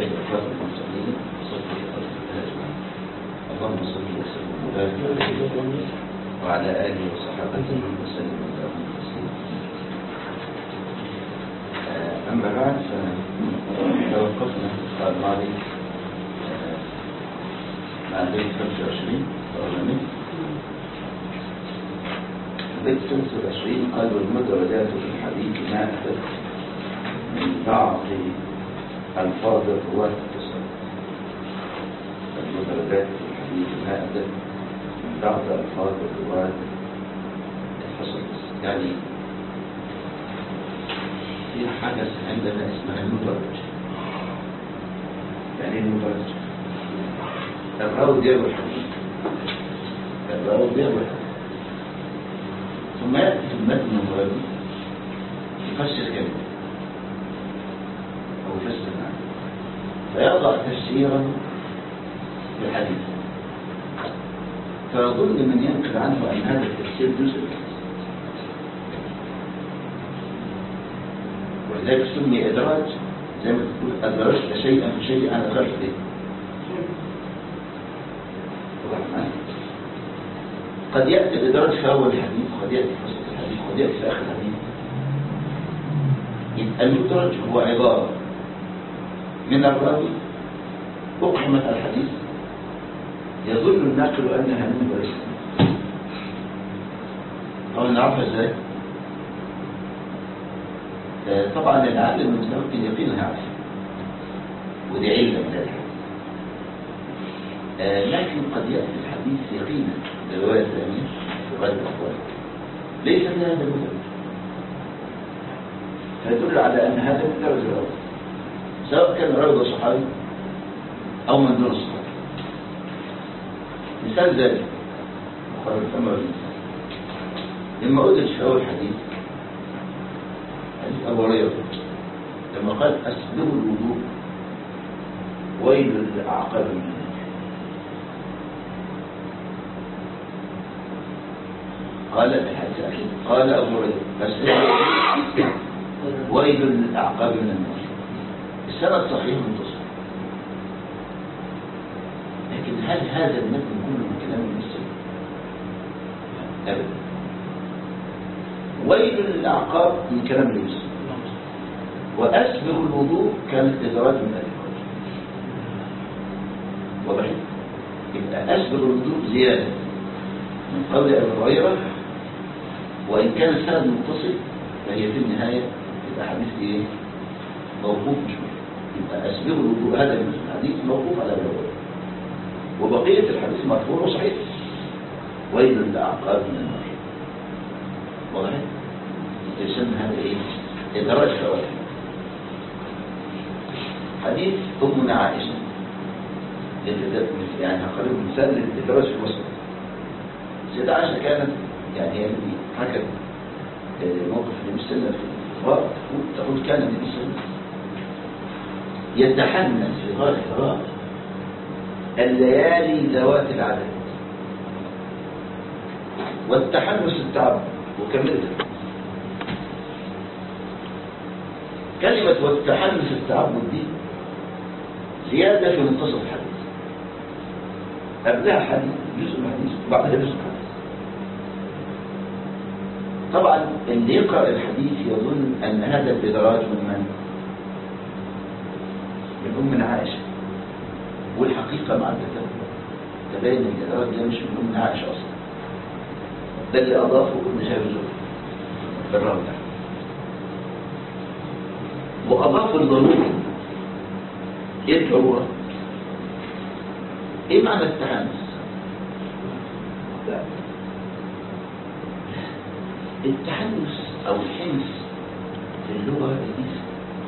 وجميع الأخوات المسلمين صلوا على أجمعين اللهم صل وسلم وبارك عليه وعلى آله وصحبه وسلم اللهم تسليما آه، أما بعد فتوقفنا في الأسبوع الماضي آه، مع البيت 25 الأولاني البيت 25 قال والمدرجات في الحديث ما أتت من بعض ألفاظ الرواة التصل المدرجات في الحديث ما أتت من بعض ألفاظ الرواة التصل يعني في حاجة عندنا اسمها المدرج يعني إيه المدرج الراوي يروي الحديث الراوي يروي الحديث ثم يأتي في المتن المدرج يفسر كلمة أو يفسر معنى فيضع تفسيرا في الحديث فيظن من ينقل عنه أن هذا التفسير جزء من الحديث ولذلك سمي إدراج زي ما تقول أدرجت شيئا فشيئا أدخلت به واضح معايا؟ قد يأتي الإدراج في أول الحديث قد يأتي في وسط الحديث قد يأتي في آخر الحديث يبقى المدرج هو عبارة من الراوي أقحمت الحديث يظن الناقل أنها منه وليس منه. طبعا نعرفها ازاي؟ آه، طبعا العقل المتمكن يقينا يعرف ودي علة من الحديث آه، لكن قد يأتي الحديث يقينا برواية ثانية في غير الأقوال ليس من هذا المدرج فيدل على أن هذا من درجة الأول سواء كان راوي صحابي أو من دون الصحابي مثال ذلك مقرر الأمر المثال لما أدرج في أول حديث حديث أبو هريرة لما قال أسبغوا الوضوء ويل للأعقاب من النار قال الحديث أكيد قال أبو هريرة أسبغوا ويل للأعقاب من النار السند صحيح منتصف لكن هل هذا المتن كله من كلام المسلم أبدا ويل للأعقاب من كلام المسلم وأسبغ الوضوء كانت إدراج من أبي هريرة واضح يبقى أسبغ الوضوء زيادة من قول أبي هريرة وإن كان السند متصل فهي في النهاية يبقى حديث إيه؟ موقوف مش يبقى أسبغ الوضوء هذا الحديث موقوف على أبي هريرة وبقية الحديث مرفوع وصحيح ويل للأعقاب من النار واضح؟ يسمى هذا إيه؟ إدراج فوائد حديث أمنا عائشة يعني هقرب مثال للإدراج في الوسط سيدة عائشة كانت يعني هي التي حكت موقف النبي صلى الله عليه وسلم في الغار تقول تقول كان النبي صلى الله عليه وسلم يتحنن في غار الغار الليالي ذوات العدد والتحنس التعب وكملت كلمة والتحنس التعبد دي زيادة في منتصف الحديث قبلها حديث جزء من الحديث وبعدها جزء من الحديث طبعا اللي يقرأ الحديث يظن أن هذا الإدراج من من؟ من أم عائشة والحقيقة مع التتبع تبين ان الإدراج ده مش من أم عائشة أصلا ده اللي أضافه ابن شهاب الزهري بالراوي ده وأضافوا الضرورة إيه الضرورة؟ إيه معنى التحانس؟ التحنس أو الحنس في اللغة الإنجليزية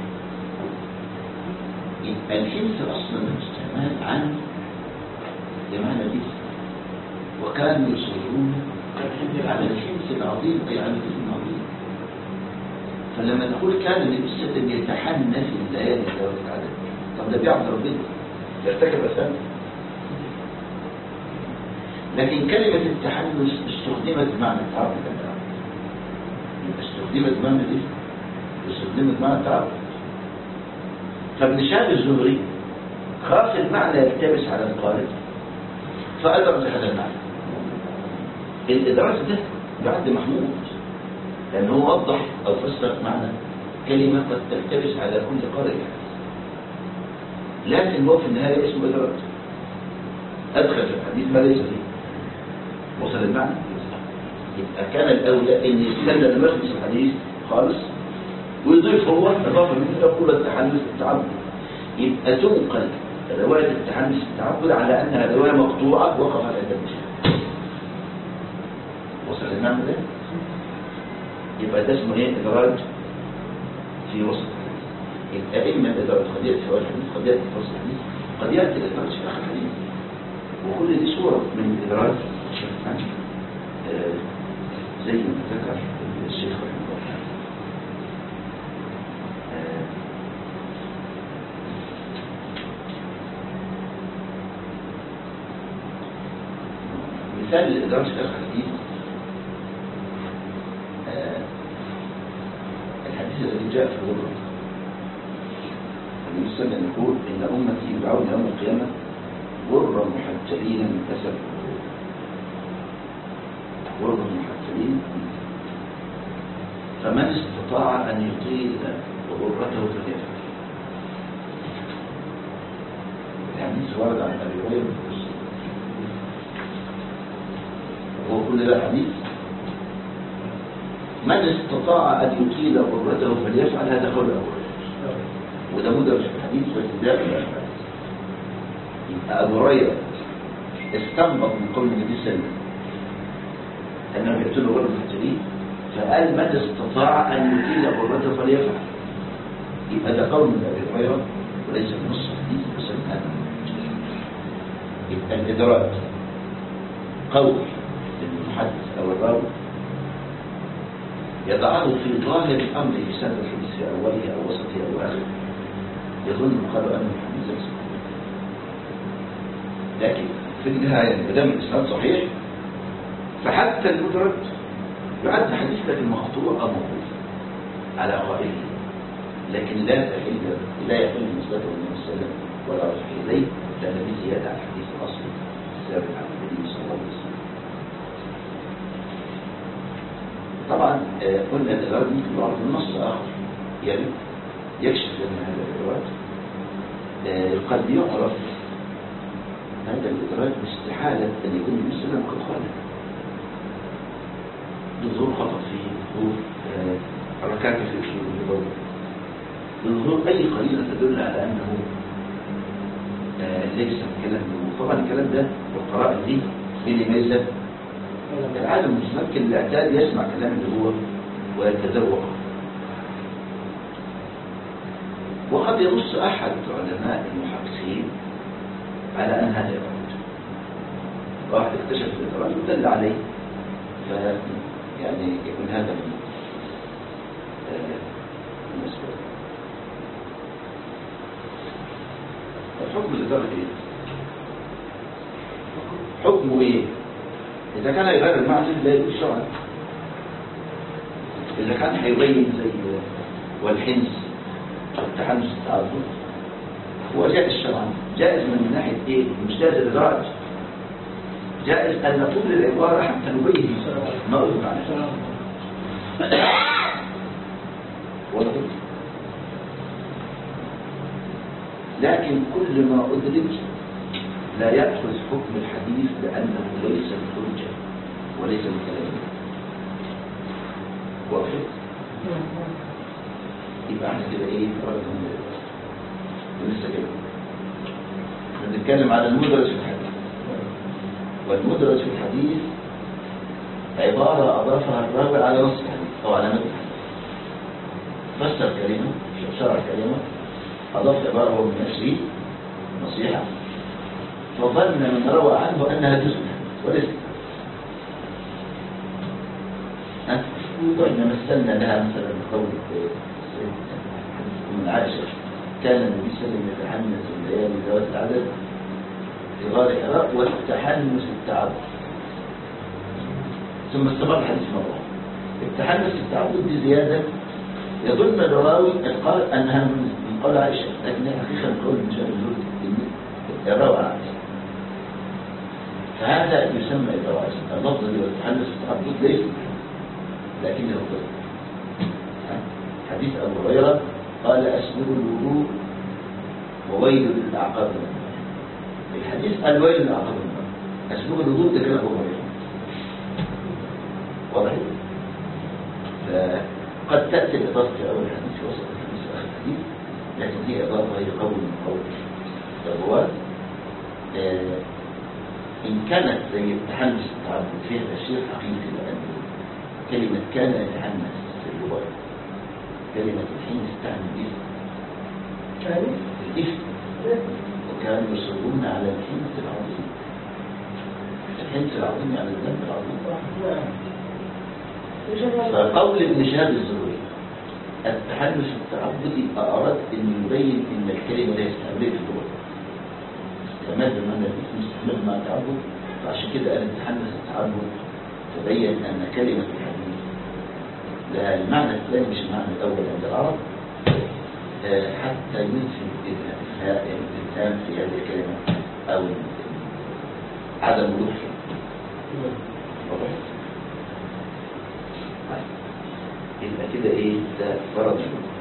يبقى الحنس أصلا مستعمل عن بمعنى الاسم وكانوا يصرون على الحنس العظيم أي على الاسم العظيم فلما نقول كان النبي صلى الله عليه وسلم يتحنس الليالي ذوات العدد طب ده بيعبد ربنا يرتكب أثام لكن كلمة التحنس استخدمت بمعنى التعبد استخدمت بمعنى الاسم استخدمت بمعنى التعبد فابن شهاب الزهري خاف المعنى يلتبس على القارئ فأدرج هذا المعنى الإدراج ده بعد محمود لأنه وضح أو فسر معنى كلمة قد تلتبس على كل قارئ لكن هو في النهاية اسمه إدراج أدخل في الحديث ما ليس فيه وصل المعنى يبقى كان الأولى أن يستنى لما يخلص الحديث خالص ويضيف هو إضافة من تقول التحدث التعبد يبقى تنقل رواية التحدث التعبد على أنها رواية مقطوعة وقف على التمثيل وصل المعنى ده يبقى ده اسمه ايه إدراج في وسط الحديث يبقى إما الإدراج قد يأتي في أول الحديث قد يأتي في وسط الحديث قد يأتي الإدراج في آخر الحديث وكل دي صورة من الإدراج آه، زي ما ذكر الشيخ رحمه الله آه، مثال الإدراج في آخر الحديث آه، الحديث الذي جاء في الغرب النبي صلى الله عليه وسلم يقول إن أمتي يدعون يوم القيامة غرا محجلين من أسف غرا محجلين فمن استطاع أن يطيل غرته فليفعل الحديث ورد عن أبي هريرة هو كل ده حديث من استطاع أن يطيل غرته فليفعل هذا قول أبو هريرة وده مدرج في الحديث بس ده في الأحاديث يبقى أبو هريرة استنبط من قول النبي صلى الله عليه وسلم أنه يقتل غرة الحجرين فقال من استطاع أن يطيل غرته فليفعل يبقى ده قول من أبي هريرة وليس من نص الحديث بس من هذا يبقى الإدراك قول المحدث أو الراوي يضعه في ظاهر الأمر في سنة الحديث في أوله أو وسطه أو آخره يظن قالوا أنه الحديث ليس لكن في النهاية ما دام الإسناد صحيح فحتى المدرج يعد حديث لكن مقطوع أو موقوف على قائله لكن لا تحل لا يحل نسبته النبي صلى الله عليه وسلم ولا رجح إليه لأن به زيادة على الحديث الأصلي الثابت عن النبي صلى الله عليه وسلم طبعا آه، قلنا الإدراج ممكن يعرف النص آخر يعني يكشف لنا هذا الإدراج آه، قد يعرف هذا الإدراج باستحالة أن يكون النبي صلى الله عليه وسلم قد خالف بظهور خطأ فيه بظهور آه، حركات في أسلوب النبوة بظهور أي قرينة تدل على أنه آه، ليس كلام النبوة طبعا الكلام ده والقراءة دي مين يميز ده؟ العالم المتمكن الاعتاد يسمع كلام النبوة ويتذوق وقد ينص أحد علماء المحققين على أن هذا يعود واحد اكتشف الإدراج ودل عليه ف يعني يكون هذا من آه، المسؤول الحكم الإدراج إيه؟ حكمه إيه؟ إذا كان يغير المعنى لا يجوز شرعا إذا كان هيبين زي والحنس والتحنس التعاطف هو جائز شرعا جائز من ناحية إيه؟ مش جائز الإدراج جائز أن نقول العبارة حتى نبين ما أريد عنه واضح؟ لكن كل ما أدرك لا يأخذ حكم الحديث لأنه ليس الحجة وليس من كلام الله. واضح؟ يبقى احنا كده ايه فرق من ولسه كده احنا بنتكلم على المدرج في الحديث والمدرج في الحديث عبارة أضافها الراوي على نص الحديث أو على متن الحديث فسر كلمة شرع كلمة أضاف عبارة هو من نفسه نصيحة فظن من روى عنه أنها جزء من الحديث وليس ها؟ وإن مثلنا لها مثلا بقول من عائشة كان النبي صلى الله عليه وسلم يتحنس الليالي ذوات العدد في غار حراء والتحنس التعبد ثم استمر الحديث مرة التحنس التعبد دي زيادة يظن الراوي القارئ أنها من من قول عائشة لكن هي حقيقة من قول من شاء الزوج الراوي عن عائشة فهذا يسمى الراوي عن عائشة اللفظ اللي يتحدث التعبد ليس لكنه كذب حديث أبو هريرة قال أسبغ الوضوء وويل للأعقاب من النار الحديث قال ويل للأعقاب من النار أسبغ الوضوء ده كان أبو هريرة واضح فقد تأتي الإضافة في أول الحديث في وسط الحديث في آخر الحديث لكن هي إضافة هي قول من قول الرواة آه، إن كانت زي التحنس التعبد فيها تشريع حقيقي لأن كلمة كان يتحنس في الرواية كلمة الحين استعمل الاسم كان الاسم وكانوا يصرون على الحنس العظيم الحنس العظيم يعني الذنب العظيم نعم يجب فقول ابن شهاب الزهري التحنس التعبدي أراد أن يبين أن الكلمة لا يستعملها في اللغة استعمال بمعنى الاسم استعمال مع التعبد فعشان كده قال التحنس التعبد تبين أن كلمة الحديث لها المعنى الثاني مش المعنى الأول عند العرب آه، حتى ينفي الإفهام الإفهام في هذه الكلمة أو عدم وضوح واضح؟ يبقى كده ايه ده فرض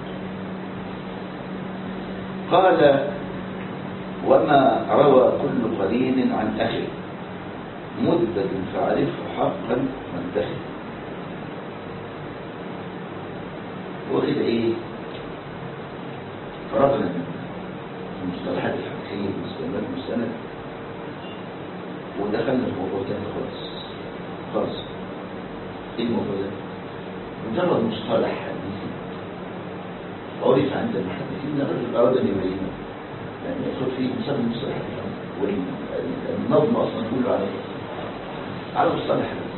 قال وما روى كل قرين عن اخي مدة فعرفه حقا وانتهي وكده ايه فرغنا من المصطلحات الفقهية المستمد والسند ودخلنا في موضوع تاني خالص خالص ايه الموضوع ده؟ مجرد مصطلح حديثي عرف عند المحدثين الرجل أراد أن يبينه يعني يدخل فيه مسمى مصطلح الحديث والنظم أصلا كله على على مصطلح الحديث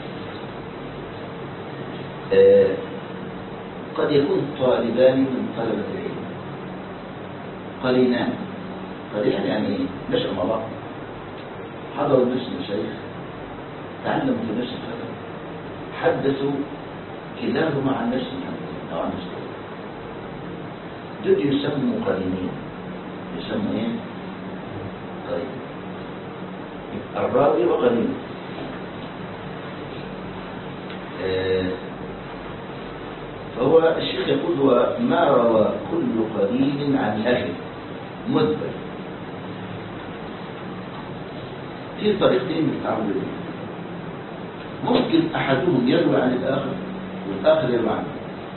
آه قد يكون طالبان من طلبة العلم قرينان قرينان يعني ايه؟ نشأ مع بعض حضروا نفس المشايخ تعلموا في نفس الفترة حدثوا كلاهما عن نفس المحدث أو عن نفس الطريق دول يسموا قرينين يسموا ايه؟ قرين الراوي وقرين آه فهو الشيخ يقول وما روى كل قرين عن أخي مدبر في طريقتين للتعويل ممكن أحدهم يروي عن الآخر والآخر يروي عنه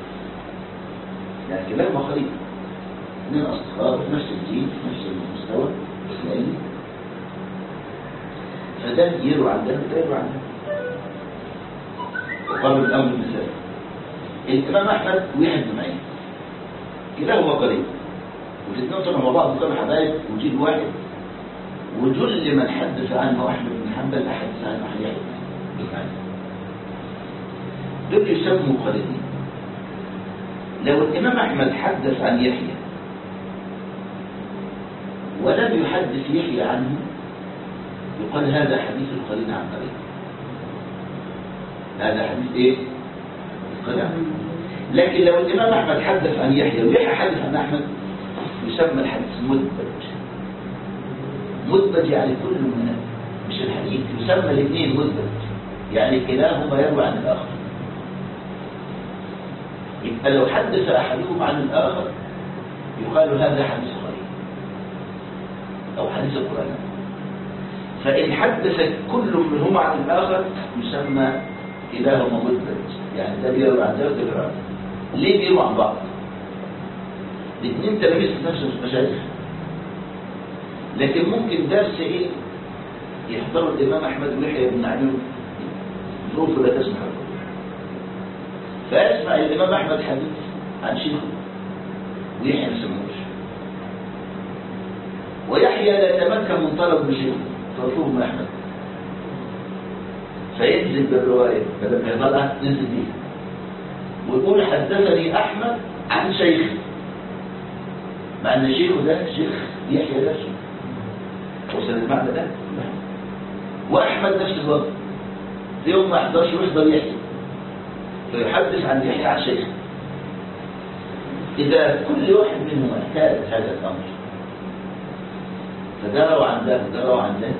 يعني كلاهما قريب اثنين أصدقاء في نفس الدين في نفس المستوى العلمي فده يروي عن ده وده يروي عن ده وقالوا الأمر المثال الإمام أحمد ويحيى بن معين كلاهما قريب والاثنين طلعوا مع بعض كانوا حبايب وجيل واحد وجل من حدث عنه أحمد بن حنبل أحدث عنه يحيى بن معين دول يسموا قريبين لو الإمام أحمد حدث عن يحيى ولم يحدث يحيى عنه يقال هذا حديث القرين عن قرين هذا حديث ايه؟ القرين عن قرين. لكن لو الإمام أحمد حدث عن يحيى ويحيى حدث عن أحمد يسمى الحديث مدبج مدبج يعني كل من مش الحديث يسمى الاثنين مدبج يعني كلاهما يروي عن الآخر يبقى لو حدث أحدهم عن الآخر يقال هذا حديث قريب أو حديث القرآن فإن حدث كل منهما عن الآخر يسمى كلاهما مدبج يعني ده بيروي عن ده وده بيروي عن ده ليه بيروي عن بعض؟ الاثنين تلاميذ في نفس المشايخ لكن ممكن درس ايه يحضره الامام احمد ويحيى بن علي ظروفه لا تسمح له فاسمع الامام احمد حديث عن شيخه ويحيى ما سمعوش ويحيى لا يتمكن من طلب بشيخه فيطلبه احمد فينزل بالروايه بدل ما يضلها ننزل بيها ويقول حدثني احمد عن شيخي مع ان شيخه ده شيخ يحيى نفسه وصل المعنى ده واحمد نفس الوضع في يوم ما يحضرش ويحضر يحيى فيحدث عن يحيى عن شيخه اذا كل واحد منهم احتاج هذا الامر فده روى عن ذاك وده روى عن ذاك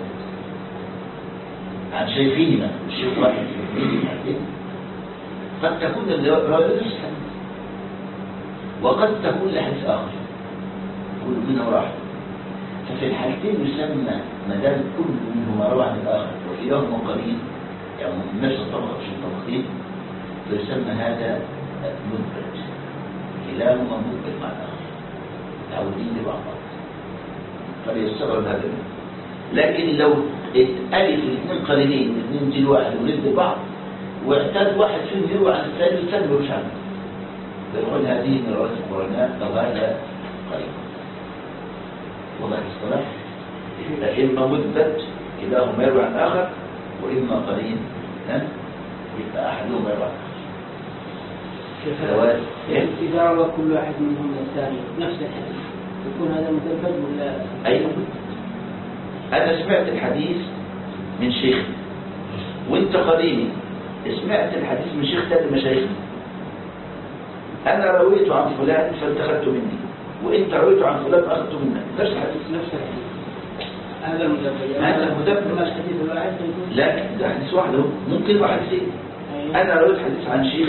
عن شيخهما الشيخ واحد اثنين حديث قد تكون الرواية نفس الحديث وقد تكون لحديث آخر كل منها واحد ففي الحالتين يسمى ما دام كل منهما روى عن الآخر وكلاهما قريب يعني من نفس الطبقة مش الطبقتين فيسمى هذا مثبت كلاهما مثبت مع الآخر متعودين لبعض قد يستغرب هذا منه لكن لو اتألف الاثنين قرينين الاثنين جيل واحد ولد بعض واعتاد واحد فيهم يروى عن الثاني والثاني ملوش عنه فيقول هذه من رواية القرآن أو هذا قريب وضع الصلاة يبقى إما مثبت كلاهما يروى عن الآخر وإما قرين ها؟ يبقى أحدهما يروى عن الآخر جواز إيه؟ إذا روى كل واحد منهم الثاني نفس الحديث يكون هذا مثبت ولا أيوه أنا سمعت الحديث من شيخ وأنت قريني سمعت الحديث من شيخ تاني مشايخنا أنا رويته عن فلان فاتخذته مني وأنت رويته عن فلان أخذته منك نفس الحديث نفس الحديث هذا المدبر هذا المدبر. ما الحديث الواحد يكون لا ده حديث واحد اهو ممكن يبقى حديثين أيوة. أنا رويت حديث عن شيخ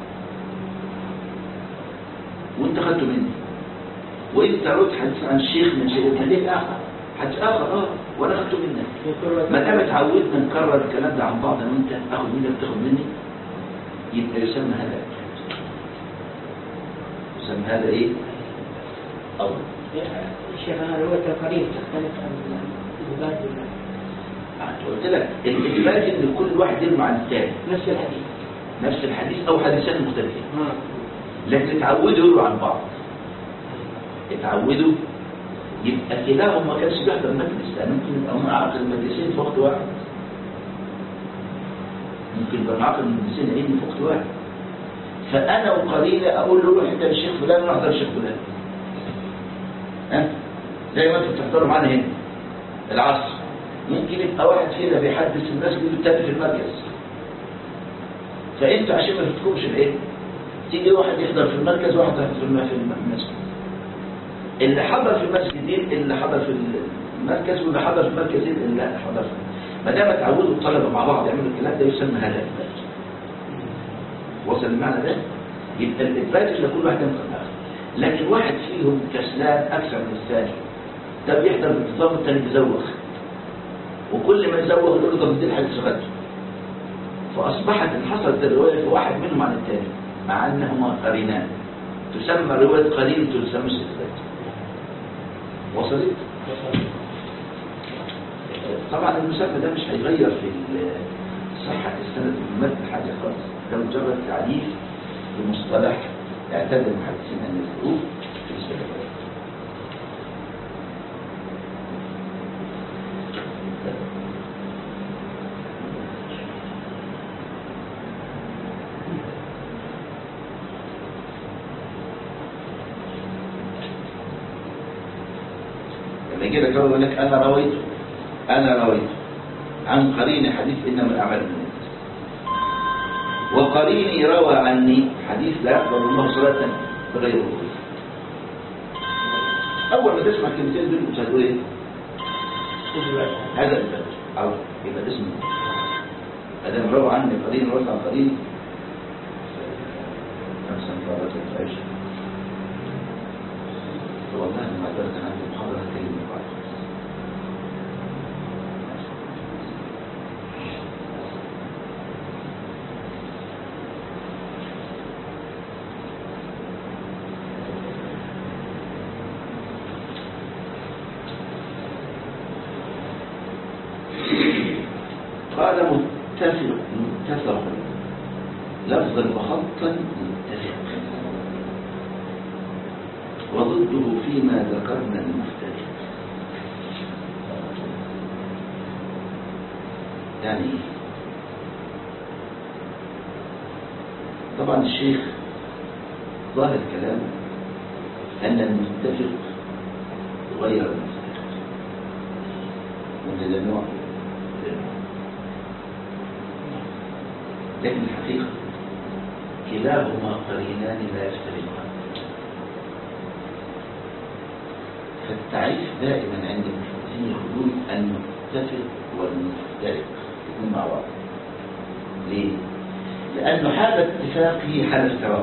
وأنت أخذته مني وأنت رويت حديث عن شيخ من شيخ حديث آخر حديث آخر أه وأنا أخذته منك يكون ما دام اتعودنا نكرر الكلام ده عن بعض انا وانت اخد منك تاخد مني يبقى يسمى هذا إفراد. يسمى هذا ايه؟ أول الشيخ أنا رواية القريب تختلف عن الإثبات ولا قلت لك الإثبات إن كل واحد يرمى عن الثاني نفس الحديث نفس الحديث أو حديثان مختلفين ها لكن اتعودوا يرووا عن بعض اتعودوا يبقى كلاهم ما كانش بيحضر مجلس لأن ممكن يبقى معاقد المجلسين في وقت واحد ممكن يبقى معاقد المجلسين علمي في وقت واحد فأنا وقليلة أقول له روح أنت للشيخ فلان وأنا أحضر الشيخ فلان ها زي ما أنتم بتحضروا معانا هنا العصر ممكن يبقى واحد فينا بيحدث المسجد والتاني في المركز فأنتوا عشان ما تفوتكمش العلم تيجي واحد يحضر في المركز وواحد يحضر في الم- في المسجد اللي حضر في المسجدين اللي حضر في المركز واللي حضر في المركزين اللي حضر في ما دام اتعودوا الطلبه مع بعض يعملوا الكلام ده يسمى هذا اثبات وصل المعنى ده يبقى الاثبات اللي كل واحد ينقل الاخر لكن واحد فيهم كسلان اكثر من الثاني ده بيحضر بانتظام والثاني بيزوغ وكل ما يزوغ يقول له طب دي الحديث خدته فاصبحت ان حصلت الروايه في واحد منهم عن الثاني مع انهما قرينان تسمى روايه قرين تسمى اثبات وصلت طبعا المسمى ده مش هيغير في ال- صحة السند المتن حاجة خالص ده مجرد تعريف لمصطلح اعتاد المحدثين أن يذكروه في السند لما يجي لك يقول لك انا رويت انا رويت عن قرين حديث انما الاعمال بالنيات وقريني روى عني حديث لا يقبل الله صلاة بغير وضوء اول ما تسمع الكلمتين دول انت هتقول ايه؟ هذا البدر او يبقى ده اسمه ما دام روى عني قرين روى عن قرين خمسة مرات وتعيش والله ما قدرت أن عندي محاضرة كلمة بعد قال متفق متفق لفظا وخطا متفق وضده فيما ذكرنا المفترق يعني إيه؟ طبعا الشيخ ظاهر كلامه أن المتفق غير المفترق وأن ده نوع وده نوع. لكن الحقيقة كلاهما قرينان لا يفترقان فالتعريف دائما عند المحدثين لازم ياخدون المتفق والمفترق يكون مع بعض ليه؟ لأنه حالة اتفاق هي حالة افتراق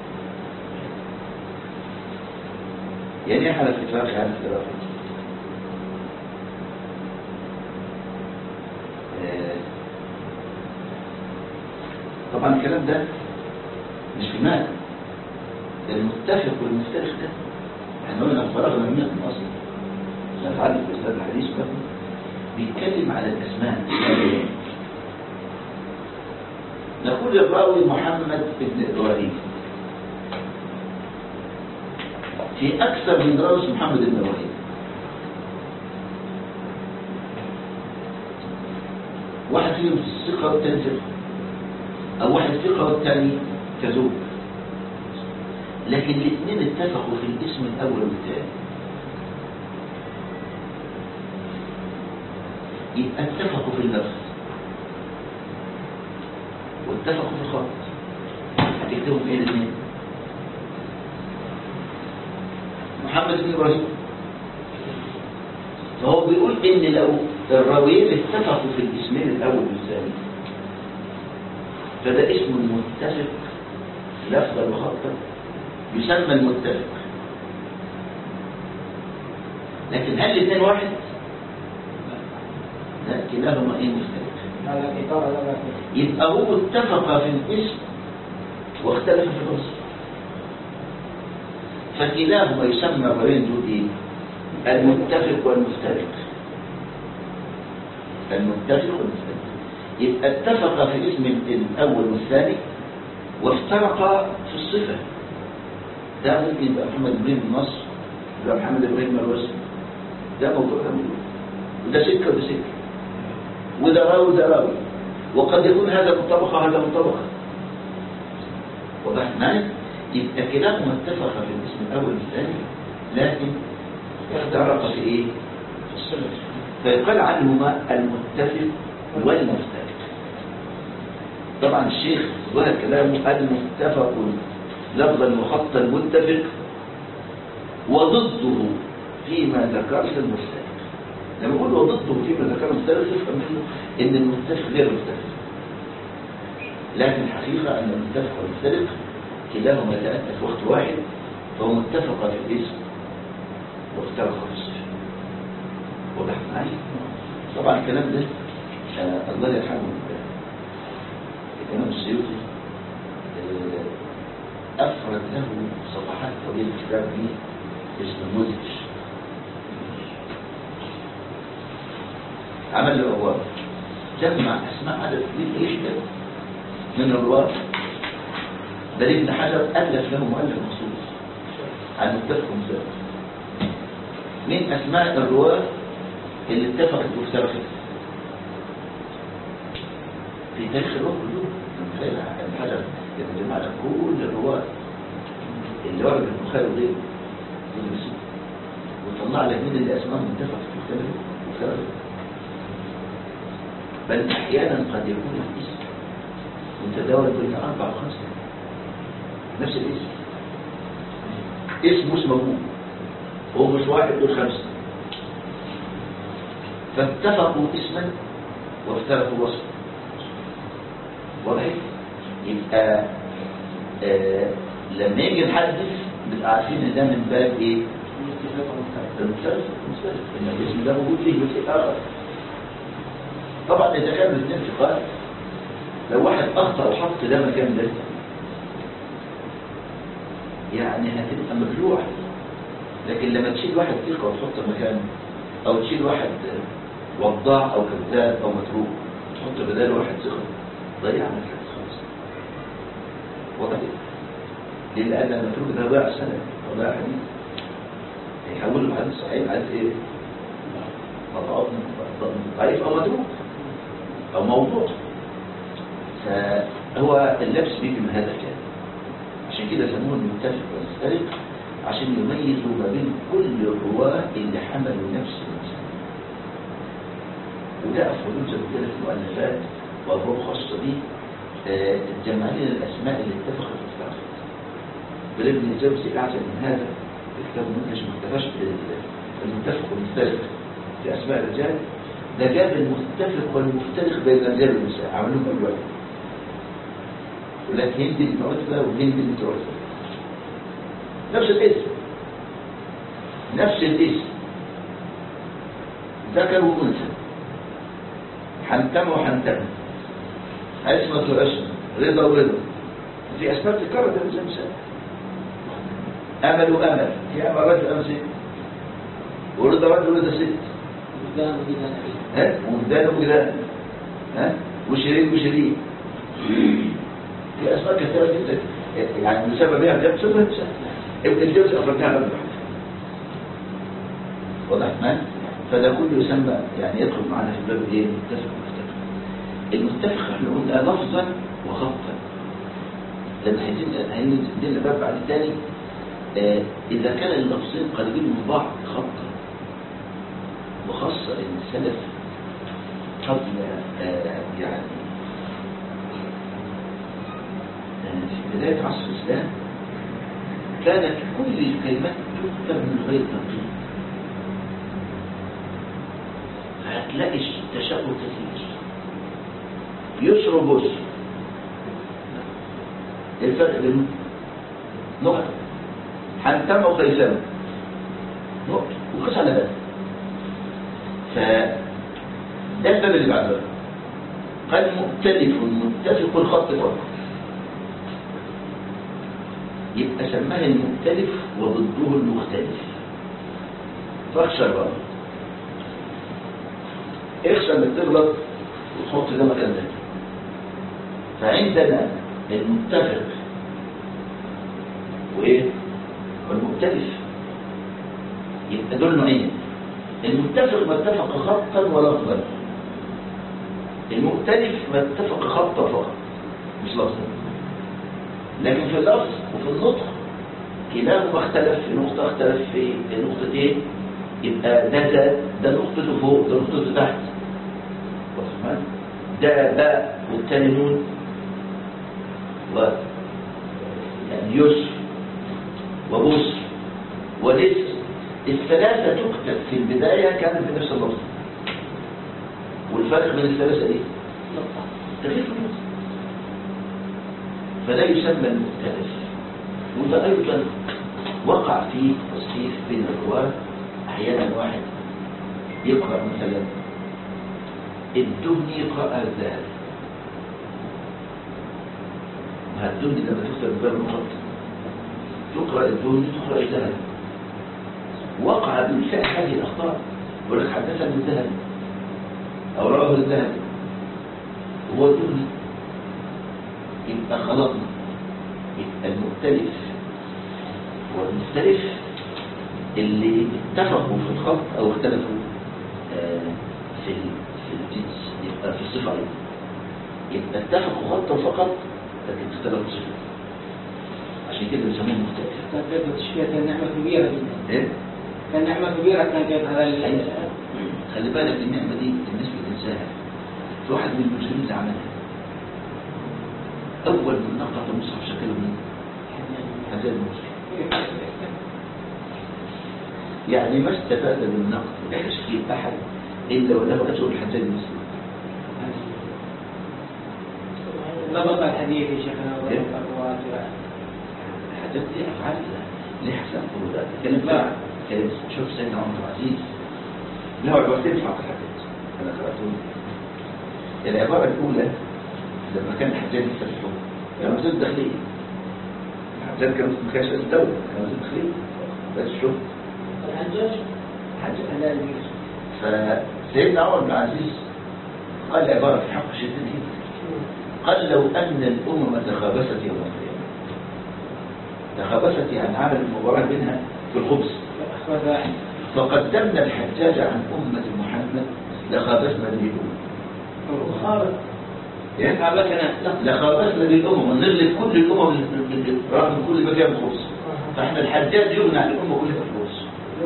يعني ايه حالة اتفاق حالة افتراق؟ آه، طبعا الكلام ده مش في مال المتفق والمفترق ده احنا قلنا فرغنا منه من اصلا نتعلم في استاذ الحديث ده بيتكلم على الاسماء نقول الراوي محمد بن ابراهيم في اكثر من راوي اسمه محمد بن ابراهيم واحد فيهم في الثقه والثاني ثقه او واحد ثقه والثاني كذوب لكن الاثنين اتفقوا في الاسم الاول والثاني يبقى اتفقوا في اللفظ واتفقوا في الخط هتكتبوا ايه الاثنين محمد بن ابراهيم فهو بيقول ان لو الراويين اتفقوا في الاسمين الاول والثاني فده اسم متفق لفظا وخطا يسمى المتفق لكن هل الاثنين واحد؟ لا كلاهما ايه مختلف هذا كتاب هذا لا كتاب. يبقى هو اتفق في الاسم واختلف في الوصف فكلاهما يسمى الروايين دول ايه؟ المتفق والمفترق المتفق والمفترق يبقى اتفق في الاسم الاول والثاني وافترقا في الصفه ده ممكن يبقى محمد ابراهيم النصر يبقى محمد ابراهيم الوزن ده موضوع ده موضوع وده سكه وده سكه وده راوي وده راوي وقد يكون هذا من طبقه وهذا من طبقه واضح معي يبقى كلاهما اتفق في الاسم الاول والثاني لكن افترق في ايه؟ في الصفه فيقال عنهما المتفق والمفترق طبعا الشيخ ظهر كلامه المتفق لفظا وخطا متفق وضده فيما ذكرت المفترق لما يقول وضده فيما ذكرت المفترق يفهم منه ان المتفق غير المفترق لكن الحقيقة أن المتفق والمفترق كلاهما يتأتى في وقت واحد فهو متفق في الاسم وافترق في الصفة واضح معي؟ طبعا الكلام ده آه الله يرحمه الإمام السيوطي آه، أفرد له صفحات طويلة كتاب فيه اسمه المدهش عمل له أبواب جمع أسماء عدد كبير جدا من الرواة بل ابن حجر ألف له مؤلف مخصوص عن متفق ومفترق من أسماء الرواة اللي اتفقت وافترقت في تاريخ الروح كله تخيل ابن حجر يتجمع لك كل الرواة اللي ورد البخاري وغيره يدرسوه وطلع لك مين اللي اسمائهم اتفقت واختلفت وافترقت بل احيانا قد يكون الاسم متداول بين اربع وخمسه نفس الاسم اسم مش موجود هو مش واحد دول خمسه فاتفقوا اسما وافترقوا وصفا واضح يبقى آه لما يجي نحدث نبقى عارفين ان ده من باب ايه المختلف المختلف ان الاسم ده موجود فيه جزء اخر طبعا اذا كان الاثنين ثقات لو واحد اخطا وحط ده مكان ده يعني هتبقى مبلوعه لكن لما تشيل واحد ثقه وتحط مكانه او تشيل واحد وضاع او كذاب او متروك تحط بداله واحد ثقه ضيع من الحديث خالص واضح ليه لان المتروك ده ضيع سنه وضيع حديث هيحوله الحديث صحيح عايز ايه مضعوف ضعيف او متروك او موضوع فهو اللبس بيجي من هذا الكلام عشان كده سموه المتفق والمفترق عشان يميزوا ما بين كل الرواه اللي حملوا نفس المسألة وده أفضل زي كده في المؤلفات وأبواب خاصة دي آه، الجمع لنا الأسماء اللي اتفقت وافترقت بل ابن الجوزي أعجب من هذا الكتاب المنتج ما اكتفاش بالمتفق والمفترق في أسماء الرجال ده جاب المتفق والمفترق بين الرجال والنساء عملوهم كل واحد يقول لك هند بنت عتبة وهند بنت عتبة نفس الاسم نفس الاسم ذكر وأنثى حنتم وحنتم عصمة وعصمة رضا ورضا في أسماء تكرر ده زي مثال أمل وأمل في أمل رجل أمل ست ورضا رجل ورضا ست وجدان وجدان ها ومدان وجدان ها وشريك وشريك في أسماء كثيرة جدا يعني بسبب بها جاب سبب ابن الجوز أخرجها غير واحد واضح ما فده كله يسمى يعني يدخل معنا في باب ايه المتفق والمفترق المتفق احنا قلنا لفظا وخطا لان هيدينا هيدينا باب بعد الثاني آه اذا كان اللفظين قريبين من بعض خطا وخاصه ان السلف قبل آه يعني آه في بدايه عصر الاسلام كانت كل الكلمات تكتب من غير تنقيط هتلاقي تشابه كثير يسر وبسر ايه الفرق بينهم نقطة حنتم وقيسام نقطة وقيس على ده ف ده الباب اللي بعده قال مختلف متفق الخط فقط يبقى سماه المختلف وضده المختلف فاخشى بقى اخشى انك تغلط وتحط ده مكان ده فعندنا المتفق وايه والمختلف يبقى دول نوعين المتفق ما اتفق خطا ولفظا المختلف ما اتفق خطا فقط مش لفظا لكن في اللفظ وفي النطق كلاهما اختلف في نقطة اختلف في نقطتين يبقى ده ده ده نقطته فوق ده نقطته تحت واضح ده باء والتاني نون و يعني يسر وبصر ولسر الثلاثة تكتب في البداية كانت بنفس اللفظ والفرق بين الثلاثة ايه؟ تغيير في النقطة فلا يسمى المختلف وده أيضا وقع فيه تصحيف بين الرواة أحيانا واحد يقرأ مثلا الدهني قرأ الذهب ما الدهني لما تكتب باب المخط تقرأ الدهني تقرأ الذهب وقع بالفعل هذه الأخطاء يقول لك حدثنا الذهب أو رواه الذهب هو الدهني يبقى خلطنا يبقى المختلف والمختلف اللي اتفقوا في الخلط او اختلفوا آه في في الجنس يبقى في الصفة أيضا يبقى اتفقوا خلطا فقط لكن اختلفوا صفة عشان كده بنسميه مختلف كان جاب تشفية كان نعمة كبيرة جدا ايه؟ كان نعمة كبيرة كان جاب هذا ال- أيوة. خلي بالك النعمة دي الناس بتنساها في واحد من المسلمين اللي عملها أول من نقط المصحف شكله مين؟ حجاج المسلم يعني ما استفاد من نقد وتشكيل أحد إلا وله أجر الحجاج المسلم ضبط الحديث يا شيخنا إيه؟ وضبط الرواة الحجاج دي أفعال ليه حسن فروضات كلمة لا. كلمة شوف سيدنا عمر بن العزيز له عبارتين في حق الحجاج أنا قرأتهم العبارة الأولى لما كان الحجاج لسه في الحكم كان وزير الداخلية الحجاج كان ما كانش رئيس الدولة كان وزير الداخلية بس شوف الحجاج حاجة حلال يوسف فسيدنا عمر بن العزيز قال عبارة في حق شديد جدا قال لو أن الأمم تخابست يوم القيامة تخابست يعني عمل المباراة بينها في الخبز أخوة واحد فقدمنا الحجاج عن أمة محمد لخابسنا به الأمم وخالد إيه؟ خابتنا لخابسنا به الأمم ونغلب كل الأمم رغم كل مكان خبز فإحنا الحجاج يغني عن الأمة كلها في الخبز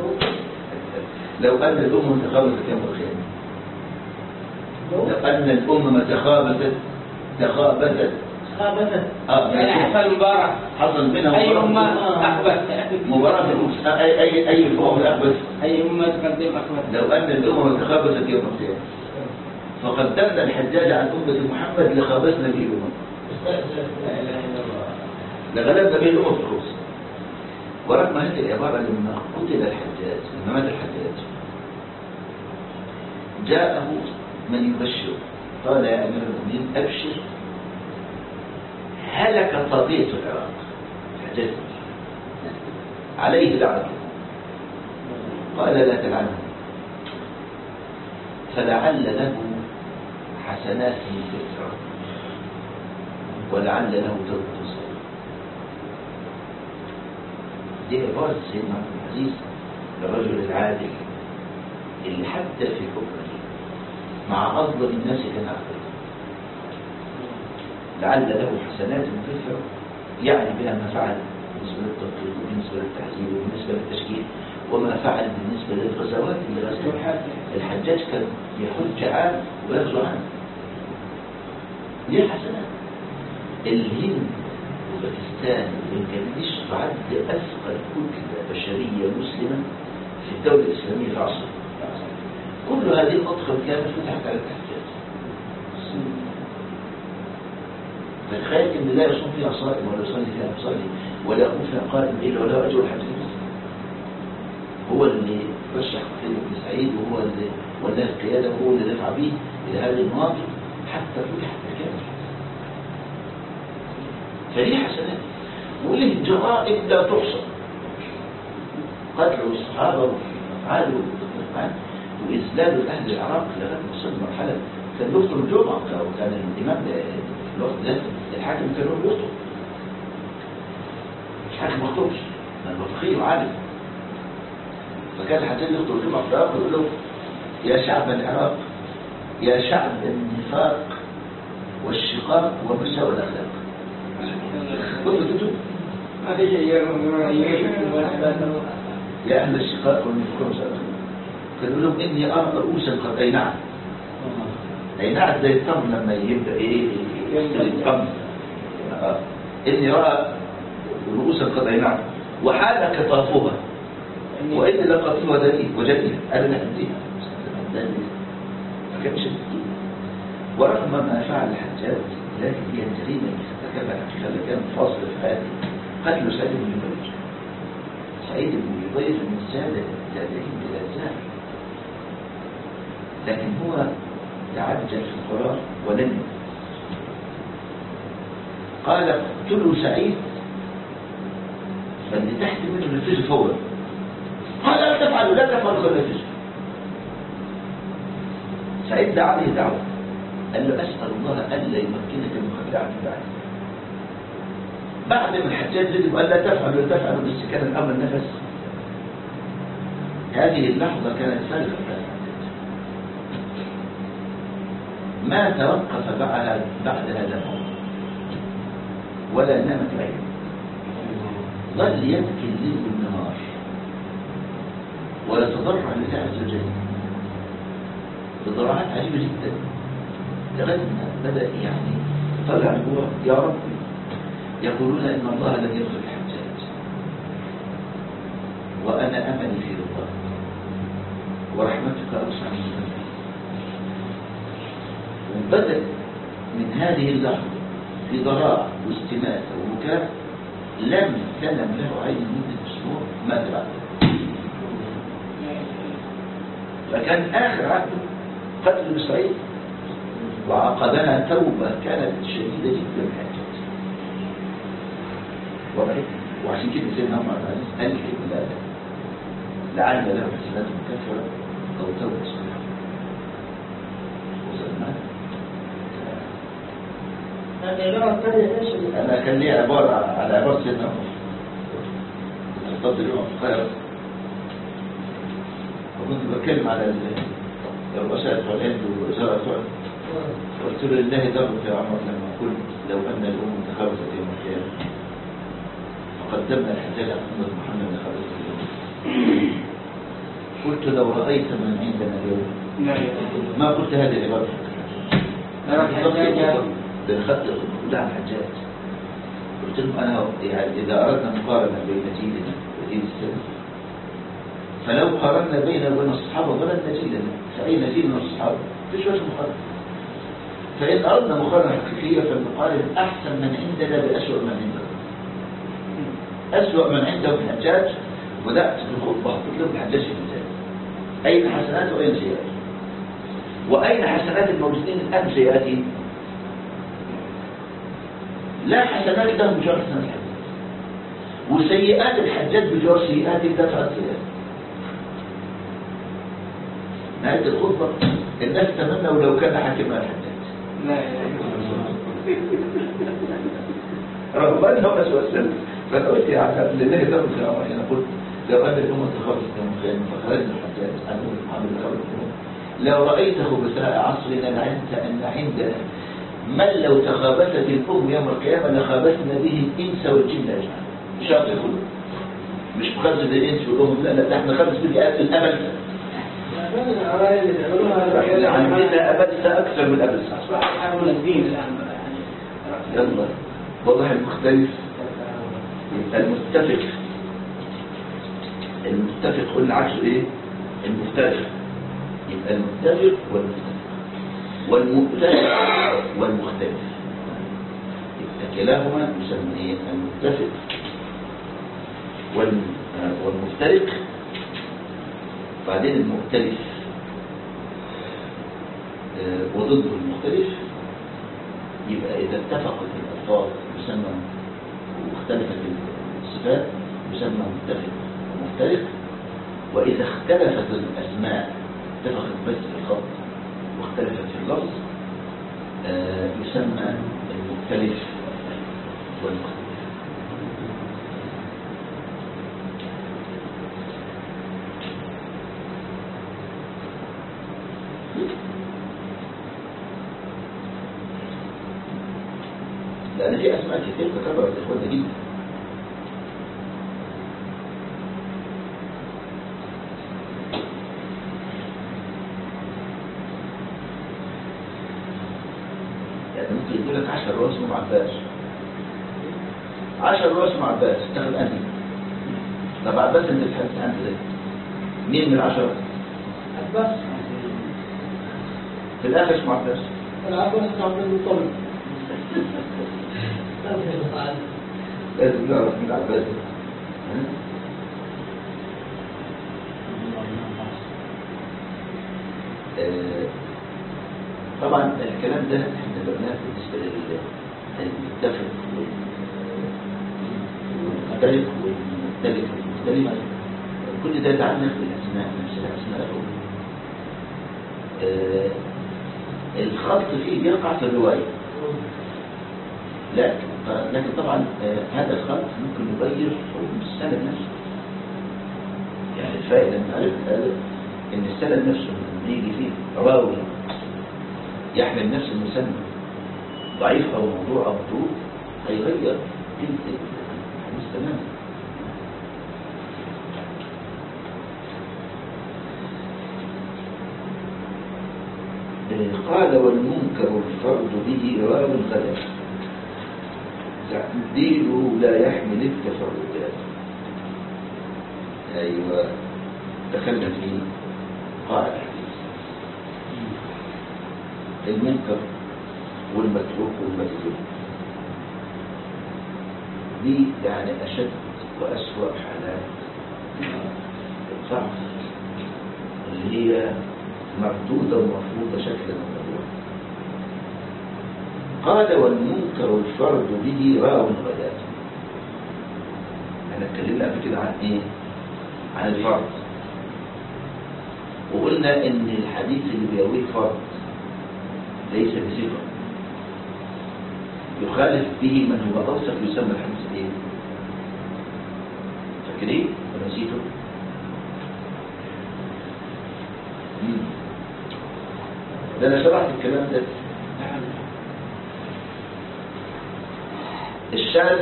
لو أن الأمة تخابست يوم القيامة لو أن الأمم تخابست تخابست خابثت آه، يعني حصل مباراة حصل بينها أيهما مباراة أخبث مباراة في الأمس آه، أي أي أي الأمم الأخبث أيهما تقدم أخبث لو أن الأمم تخابثت يوم القيامة فقدمنا الحجاج عن أمة محمد لخابثنا به الأمم لا إله إلا الله لغلبنا به الأمم في الخبز ورغم هذه العبارة لما قتل الحجاج لما مات الحجاج جاءه من يبشر قال يا أمير المؤمنين أبشر هلك طاغية العراق الحجاج عليه لعنة الله. قال لا تلعنه فلعل له حسنات كثيرة ولعل له توبة صالحة دي عبارة سيدنا عبد العزيز الرجل العادل اللي حتى في حكمه مع أظلم الناس كان عادل لعل له حسنات كثيرة يعني بها ما فعل بالنسبة للتنقيط وبالنسبة للتحذير وبالنسبة للتشكيل وما فعل بالنسبة للغزوات اللي غزاها الحجاج كان يحج عام ويغزو عام ليه حسنات الهند وباكستان وبنجلاديش تعد أثقل كتلة بشرية مسلمة في الدولة الإسلامية في عصر كل هذه الأطفال كانت فتحت على الحجاج فتخيل ان لا يصوم فيها صائم ولا يصلي فيها مصلي ولا يقوم فيها قائم الا ولا اجر الحج هو اللي رشح قتيبة بن سعيد وهو اللي ولاه القياده وهو اللي دفع به الى هذه المناطق حتى فتحت الكامل فدي حسنات وله جرائم لا تحصى قتل الصحابه وافعال والافعال واذلال اهل العراق لغايه ما وصل مرحله كان يخطب الجمعه وكان الامام في الوقت ده الحاكم كان هو بيخطب مش حاكم ما يخطبش لانه فقيه وعالم فكان الحجاج يخطب الجمعه في العراق ويقول له يا شعب العراق يا شعب النفاق والشقاق ومساوي الاخلاق كنت تكتب ما في شيء يعيشكم وأحبابه يا اهل الشقاق والنفاق ومساوي الاخلاق كان يقول لهم اني ارى رؤوسا قد اينعت اينعت زي التمر لما يبدا ايه يستوي التمر آه. اني ارى رؤوسا قد اينعت وحال كطافها وإن لقطيها دليل وجديد أنا نهديها ما كانش الدين ورغم ما فعل الحجاج لكن هي الجريمة اللي ارتكبها الحقيقة اللي كان فاصل في حياته قتل سعيد بن جبير سعيد بن جبير من سادة التابعين بلا زال لكن هو تعجل في القرار ولم يكن. قال اقتلوا سعيد فاللي تحت منه نفذه فورا قال لا تفعلوا لا تفعلوا خلوا نفذه سعيد دعا عليه دعوة قال له أسأل الله ألا يمكنك من خداع بعد بعد ما الحجاج غضب وقال لا تفعلوا لا تفعلوا بس كان الأمر نفس هذه اللحظة كانت فارقة ما توقف بعد بعد هذا الأمر ولا نامت عينه ظل يبكي الليل والنهار ويتضرع لله عز وجل بضراعات عجيبة جدا لغاية ما بدأ يعني طلع هو يا رب يقولون إن الله لن يغفر الحجاج وأنا أملي في رضاك ورحمتك أوسع من ذنبي وبدأ من هذه اللحظة في ضراع واستماتة وبكاء لم تنم له عين مدة أسبوع مات بعد فكان آخر عهده قتل إسرائيل وعقبها توبة كانت شديدة جدا حاجات وبعد وعشان كده سيدنا عمر بن العزيز قال الكلمة لا لا لعل له حسنات كثرة أو توبة صالحة وصلنا هذه العبارة الثانية ايش؟ أنا كان لي عبارة على عبارة سيدنا عمر تفضل اليوم في القاهرة وكنت بتكلم على ال- الرؤساء بتوع الهند والوزراء بتوع قلت له لله ضرب يا عمر لما قلت لو أن الأمم تخابزت يوم القيامة فقدمنا الحجاج على أمة محمد لخابزت اليوم قلت لو رأيت من عندنا اليوم لا ما قلت هذه العبارة ترى الحجاج ده انا خدت الخطبه كلها عن الحجاج قلت لهم انا يعني اذا اردنا مقارنه بين جيلنا وجيل السلف فلو قارنا بيننا وبين الصحابه ضللنا جيلنا فاين جيل من الصحابه؟ مفيش وجه مقارنه فان اردنا مقارنه حقيقيه فلنقارن احسن من عندنا باسوء من عندنا أسوأ من عنده الحجاج بدأت في الخطبة قلت لهم الحجاج في المثال أين حسنات وأين سيئات وأين حسنات الموجودين الآن سيئاتهم لا حسنات لهم بجوار حسنات الحجاج وسيئات الحجاج بجوار سيئات لا تعد سيئات نهاية الخطبة الناس تمنوا لو كان حاكما الحجاج لا اله الا الله رغم أنه أسوأ السلف فأنا قلت يا عم لله دم الخيار أنا قلت لو أن الأمة تخرج من خير فخرجنا الحجاج أن محمد خرج لو رأيت خبثاء عصرنا لعلمت أن عندنا من لو تخابثت الأم يوم القيامة لخابثنا به الإنس والجن أجمعين مش هتدخل مش مخزن الإنس والأم لا لا ده احنا خبث بالأمل الأمل احنا عندنا أبلسة أكثر من أبلسة اصبح يحاول الدين الان يعني يلا واضح المختلف يبقى المتفق المتفق قلنا عكسه ايه المختلف يبقى المتفق والمختلف والمختلف والمختلف يبقى كلاهما يسمى ايه المتفق وال- آه، والمفترق بعدين المختلف آه، وضده المختلف يبقى إذا اتفقت الألفاظ يسمى واختلفت الصفات يسمى متفق ومفترق وإذا اختلفت الأسماء اتفقت بس في الخط واختلفت في اللفظ آه، يسمى المختلف والمختلف لأن في أسماء كتير تكررت إخواننا جدا يعني ممكن يقول لك 10 رؤوس اسمهم عباس 10 رؤوس اسمهم عباس تاخد أنهي طب عباس أنت بتحس عنه ازاي؟ مين من العشرة؟ عباس في الآخر اسمه عباس العباس بن عبد المطلب لازم نعرف مين عباس ده. ها؟ آه، طبعا الكلام ده احنا قلناه بالنسبه لل- للمتفق وال- والمختلف والمختلف والمختلف كل ده يتعلق بالاسماء نفس الاسماء الأولى. آه، الخلط فيه بيقع في الروايه لكن لكن طبعا آه، هذا الخلط ممكن يغير حكم السند نفسه يعني الفائدة من عرفت هذا ان السند نفسه لما يجي فيه راوي يحمل نفس المسمى ضعيف او موضوع او مطروح هيغير قيمة الحديث تماما آه، قال والمنكر الفرد به راو غدا تعديله لا يحمل التفردات أيوة دخلنا في قاعدة الحديث المنكر والمتروك والمجهول دي يعني أشد وأسوأ حالات الضعف اللي هي مردودة ومفروضة شكلا وموضوعا قال والمنكر الفرد به راو غداة احنا اتكلمنا قبل كده عن ايه عن الفرد وقلنا ان الحديث اللي بيرويه فرد ليس بثقة يخالف به من هو اوثق يسمى الحديث ايه فاكرين ولا نسيته مم. ده انا شرحت الكلام ده الشاذ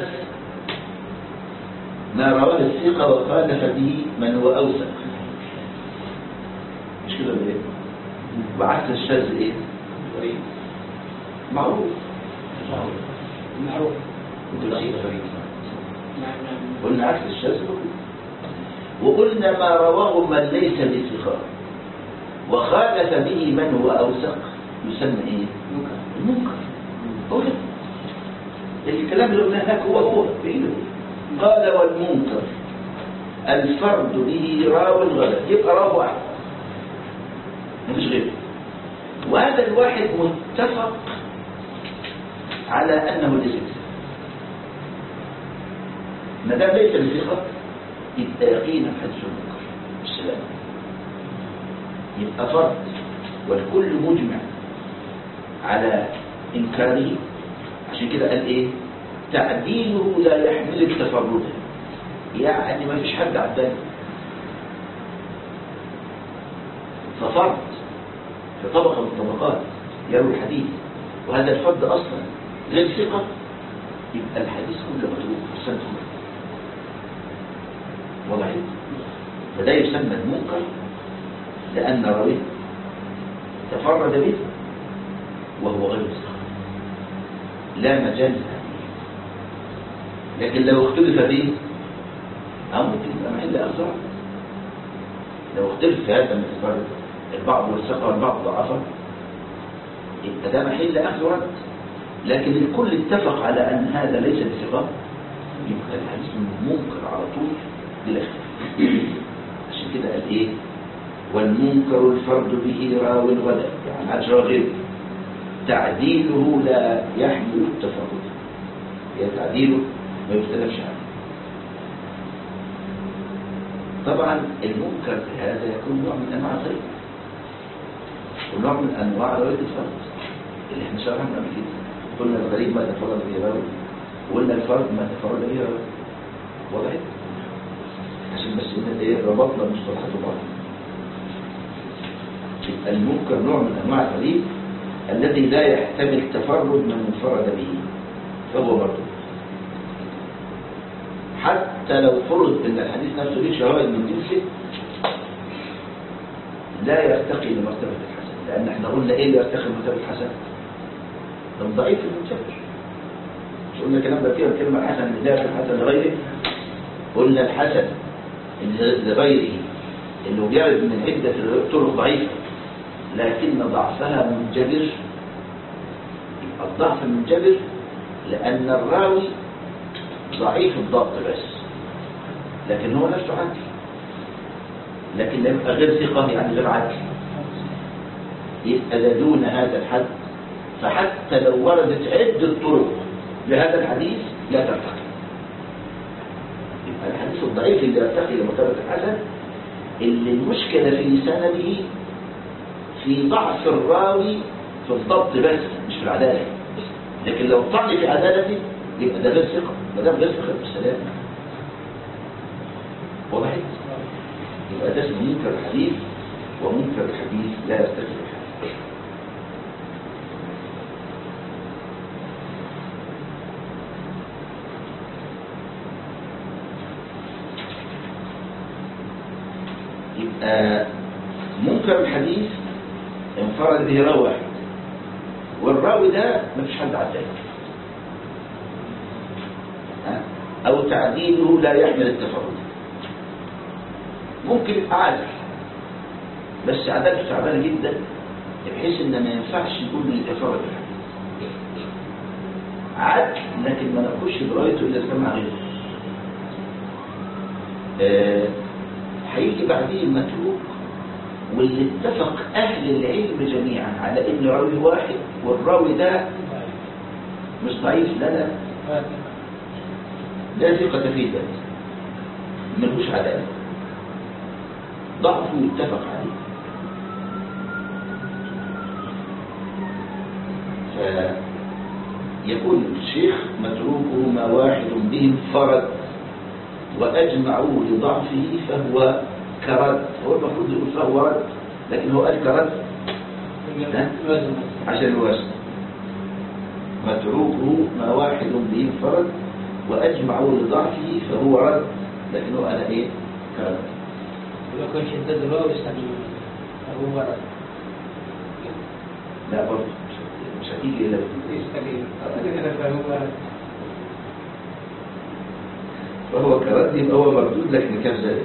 ما رواه الثقة وخالف به من هو أوثق مش كده ولا ايه؟ وعكس الشاذ ايه؟ معروف معروف ضعيف غريب نعم نعم قلنا عكس الشاذ وقلنا ما رواه من ليس بثقة وخالف به من هو أوثق يسمى إيه؟ ممكن المنكر هو ده الكلام اللي قلناه هناك هو هو بعيد قال والمنكر الفرد به راو الغلط يبقى راو واحد مفيش غيره وهذا الواحد متفق على انه ليس بثقة. ما دام ليس بثقة يبقى يقينا حديث المنكر السلام يبقى فرد والكل مجمع على إنكاره عشان كده قال إيه تعديله لا يحمل التفرد يعني ما فيش حد عداني ففرد في طبقة من الطبقات يروي الحديث وهذا الفرد أصلا غير ثقة يبقى الحديث كله متروك السنة كله واضح فده يسمى المنكر لأن راويه تفرد به وهو غير ثقة لا مجال للتعديل لكن لو اختلف به أو ممكن يبقى محل أخطاء لو اختلف في هذا من الفرد البعض والثقة والبعض ضعفه يبقى ده محل أخذ ورد لكن الكل اتفق على أن هذا ليس بثقة يبقى الحديث منكر على طول بلا خلاف عشان كده قال ايه والمنكر الفرد به راو غدا يعني عجر غيره تعديله لا يحمل التفرد هي تعديله ما يختلفش عنه طبعا المنكر في هذا يكون نوع من انواع الغيب ونوع من انواع روايه الفرد اللي احنا شرحنا قبل كده قلنا الغريب ما تفرد به راوي وقلنا الفرد ما تفرد به راوي واضح عشان بس هنا ايه ربطنا المصطلحات ببعض يبقى المنكر نوع من انواع الغريب الذي لا يحتمل تفرد من انفرد به فهو مردود حتى لو فرض ان الحديث نفسه ليه شواهد من جنسه لا يرتقي لمرتبه الحسن لان احنا قلنا ايه اللي يرتقي لمرتبه الحسن الضعيف المنتشر مش قلنا الكلام ده فيها الكلمه الحسن اللي لا الحسن لغيره قلنا الحسن اللي لغيره انه بيرد من عده طرق ضعيفه لكن ضعفها منجبر يبقى الضعف منجبر لان الراوي ضعيف الضبط بس لكن هو نفسه عدل لكن لم يبقى غير ثقة يعني غير عدل يبقى ده دون هذا الحد فحتى لو وردت عدة طرق لهذا الحديث لا ترتقي يبقى الحديث الضعيف اللي يرتقي لمرتبة الحسن اللي المشكلة في سنده في ضعف الراوي في الضبط بس مش في العدالة لكن لو طعن في عدالته يبقى ده غير ثقة ما دام غير ثقة بالسلام واضح يبقى ده اسمه منكر الحديث ومنكر الحديث لا يرتقي الحديث يبقى منكر الحديث انفرد به راوي واحد والراوي ده مفيش حد عداه أو تعديله لا يحمل التفرد ممكن يبقى عادل بس عدالته تعبانة جدا بحيث ان ما ينفعش نقول انه يتفرد الحديث عدل لكن ما نقولش بروايته الا اذا كان مع غيره آه، هيجي بعديه المتروك واللي اتفق اهل العلم جميعا على ان راوي واحد والراوي ده مش ضعيف لا لا لا ثقة فيه ذلك ملوش عدالة ضعفه يتفق عليه فيقول الشيخ متروكه ما واحد به فرد وأجمعوا لضعفه فهو كرد هو المفروض يقول فهو رد لكن هو قال كرد ها؟ عشان الوزن متروكه ما واحد به فرد وأجمعوا لضعفه فهو رد لكنه أنا إيه كرد ولو كان شدد الراوي يستعمل هو ورد لا برضه مش مش يجي إلى يستقيم هذا فهو فهو كرد يبقى هو مردود لكن كذلك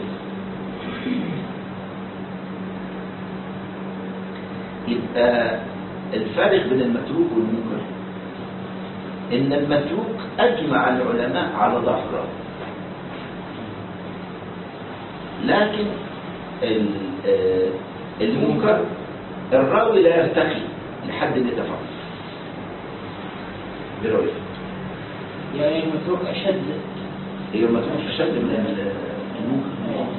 يبقى الفارق بين المتروك والمنكر ان المتروك اجمع العلماء على ضعف الراوي لكن ال- آه، المنكر الراوي لا يرتقي لحد الاتفاق برؤيته يعني المتروك أشد هي المتروك اشد من ال- المنكر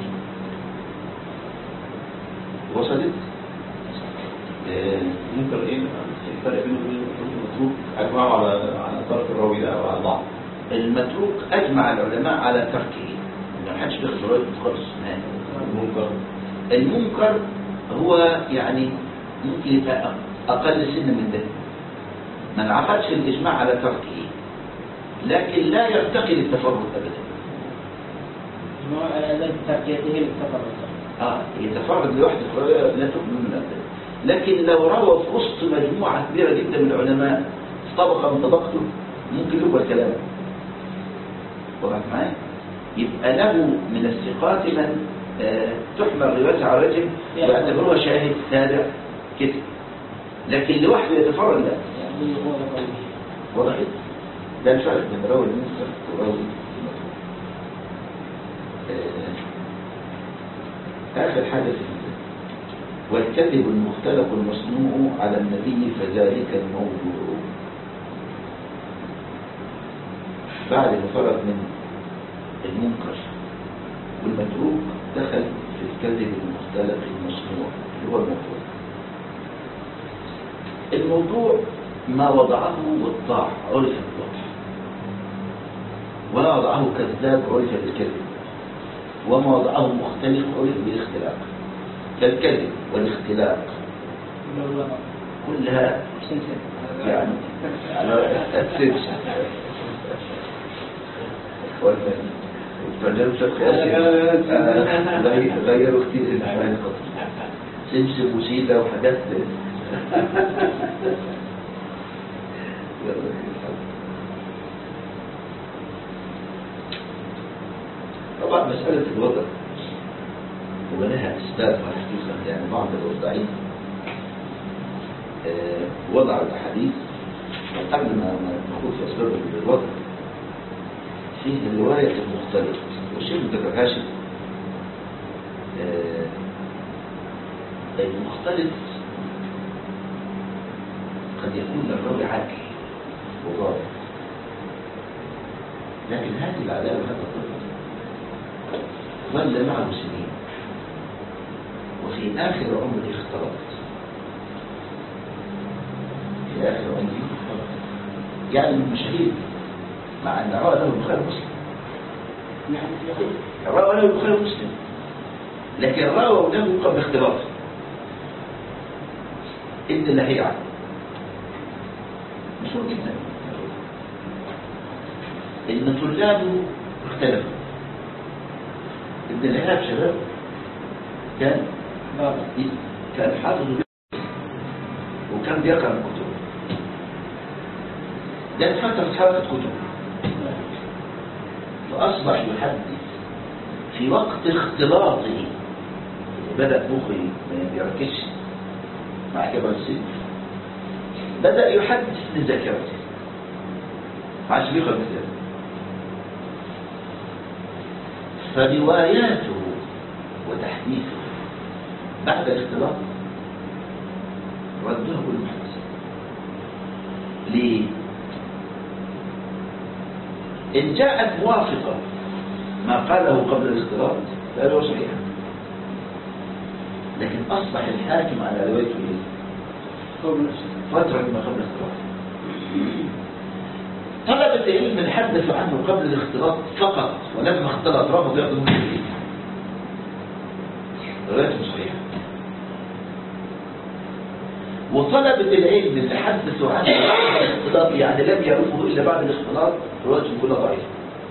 وصلت آه، ممكن ايه الفرق بينه وبين المتروك اجمعوا على على طرف الراوي ده او على بعض المتروك اجمع العلماء على تركه ما حدش بياخد روايته خالص نهائي المنكر المنكر هو يعني ممكن يبقى اقل سن من ده ما انعقدش الاجماع على تركه لكن لا يرتقي للتفرد ابدا ما الذي تركيته التفرد اه يتفرد لوحده فلا لا تؤمن من ابدا لكن لو روى في وسط مجموعه كبيره جدا من العلماء في طبقه من طبقته ممكن يقبل كلامه واضح معايا يبقى له من الثقات من آه، تحمل روايته على رجل ويعتبروها شاهد تابع كده لكن لوحده يتفرد لا يعني هو قوله وضحت ده الفرق بين راوي المنكر وراوي المتروك آه، آخر حاجة في ال- والكذب المختلق المصنوع على النبي فذلك الموضوع بعد ما فرغ من المنكر والمتروك دخل في الكذب المختلق المصنوع اللي هو الموضوع الموضوع ما وضعه وضاع عرف بالوضع وما وضعه كذاب عرف بالكذب وما وضعه مختلف عرف بالاختلاق كالكذب والاختلاق لولا كلها سلسلة يعني السلسلة والفنان شرقي آسيا غير- غيروا كتير الأحوال الخطيرة سمسم وسيلة وحاجات يلا. طبعا مسألة الوضع ولها أسباب حقيقة يعني بعض الوضعين آه، وضع الأحاديث قبل ما ما نخوض في أسباب الوضع فيه الرواية المختلط والشيخ ذكر هاشم آه، المختلط قد يكون الراوي عاقل وضابط لكن هذه العدالة هذا الطفل ظل معه سنين وفي آخر عمره اختلط في آخر عمره اختلط يعني من المشاهير مع أن روى له البخاري ومسلم نعم روى له البخاري ومسلم لكن روى له قبل اختلاطه ابن اللهيعة مشهور جدا ان طلابه اختلفوا ابن اللهيعة شباب كان بابا كان حافظ وكان بيقرا الكتب جت فترة حركة كتب فأصبح يحدث في وقت اختلاطه بدأ مخي ما يركزش مع كبر السن بدأ يحدث لذاكرته عشان يقرأ كتاب فرواياته وتحديثه بعد الاختلاط ردوها كل محدث ليه؟ إن جاءت موافقة ما قاله قبل الاختلاط فهذا صحيح لكن أصبح الحاكم على روايته إيه؟ قول نفسه فترة ما قبل الاختلاط طلبة العلم اللي حدثوا عنه قبل الاختلاط فقط ولما اختلط رفض ياخذوا منه العلم روايته صحيحة وطلبة العلم اللي حدثوا عنه بعد الاختلاط يعني لم يعرفه إلا بعد الاختلاط روايته كلها ضعيفة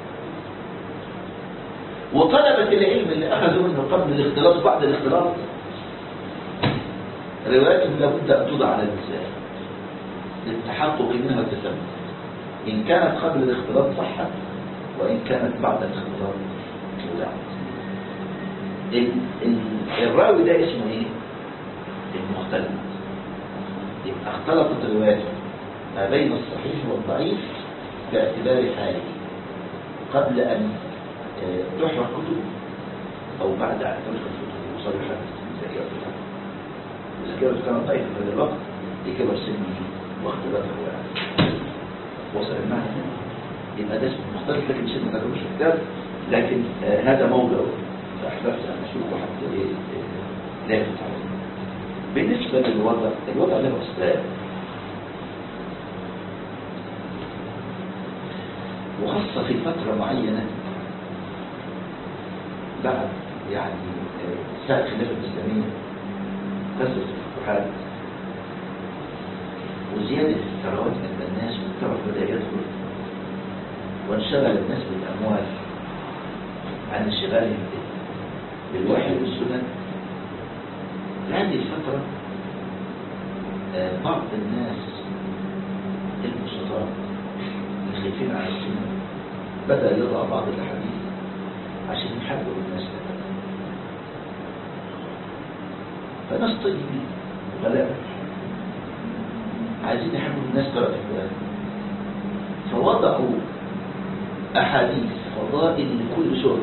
وطلبة العلم اللي أخذوا منه قبل الاختلاط وبعد الاختلاط رواياتهم لابد أن توضع على الميزان للتحقق منها والتثبت إن كانت قبل الاختلاط صحت وإن كانت بعد الاختلاط وضعت ال- ال- الراوي ده اسمه ايه؟ المختلط يبقى اختلطت روايته ما بين الصحيح والضعيف باعتبار حاله قبل أن آه، تحرق كتبه أو بعد أن تحرق كتبه مصرحة ذاكرة الذاكرة كانت ضعيفة في هذا الوقت لكبر سنه واختلاط روايته وصل المعنى يبقى ده اسمه مختلف لكن مش ما ذكروش في الكتاب لكن آه، هذا موضع فأحببت أن أشوفه حتى إيه آه، لا يفوت عليه بالنسبة للوضع الوضع له أسباب وخاصة في فترة معينة بعد يعني آه، ساعة الخلافة الإسلامية كثرة الفتوحات وزيادة الثروات عند الناس والترف بدأ يدخل وانشغل الناس بالأموال عن انشغالهم بالوحي والسنن في هذه الفترة آه، بعض الناس البسطاء الخايفين على السنة بدأ يضع بعض الأحاديث عشان يحبوا الناس لها فناس طيبين غلابة عايزين يحبوا الناس ترى القرآن فوضعوا أحاديث فضائل لكل سورة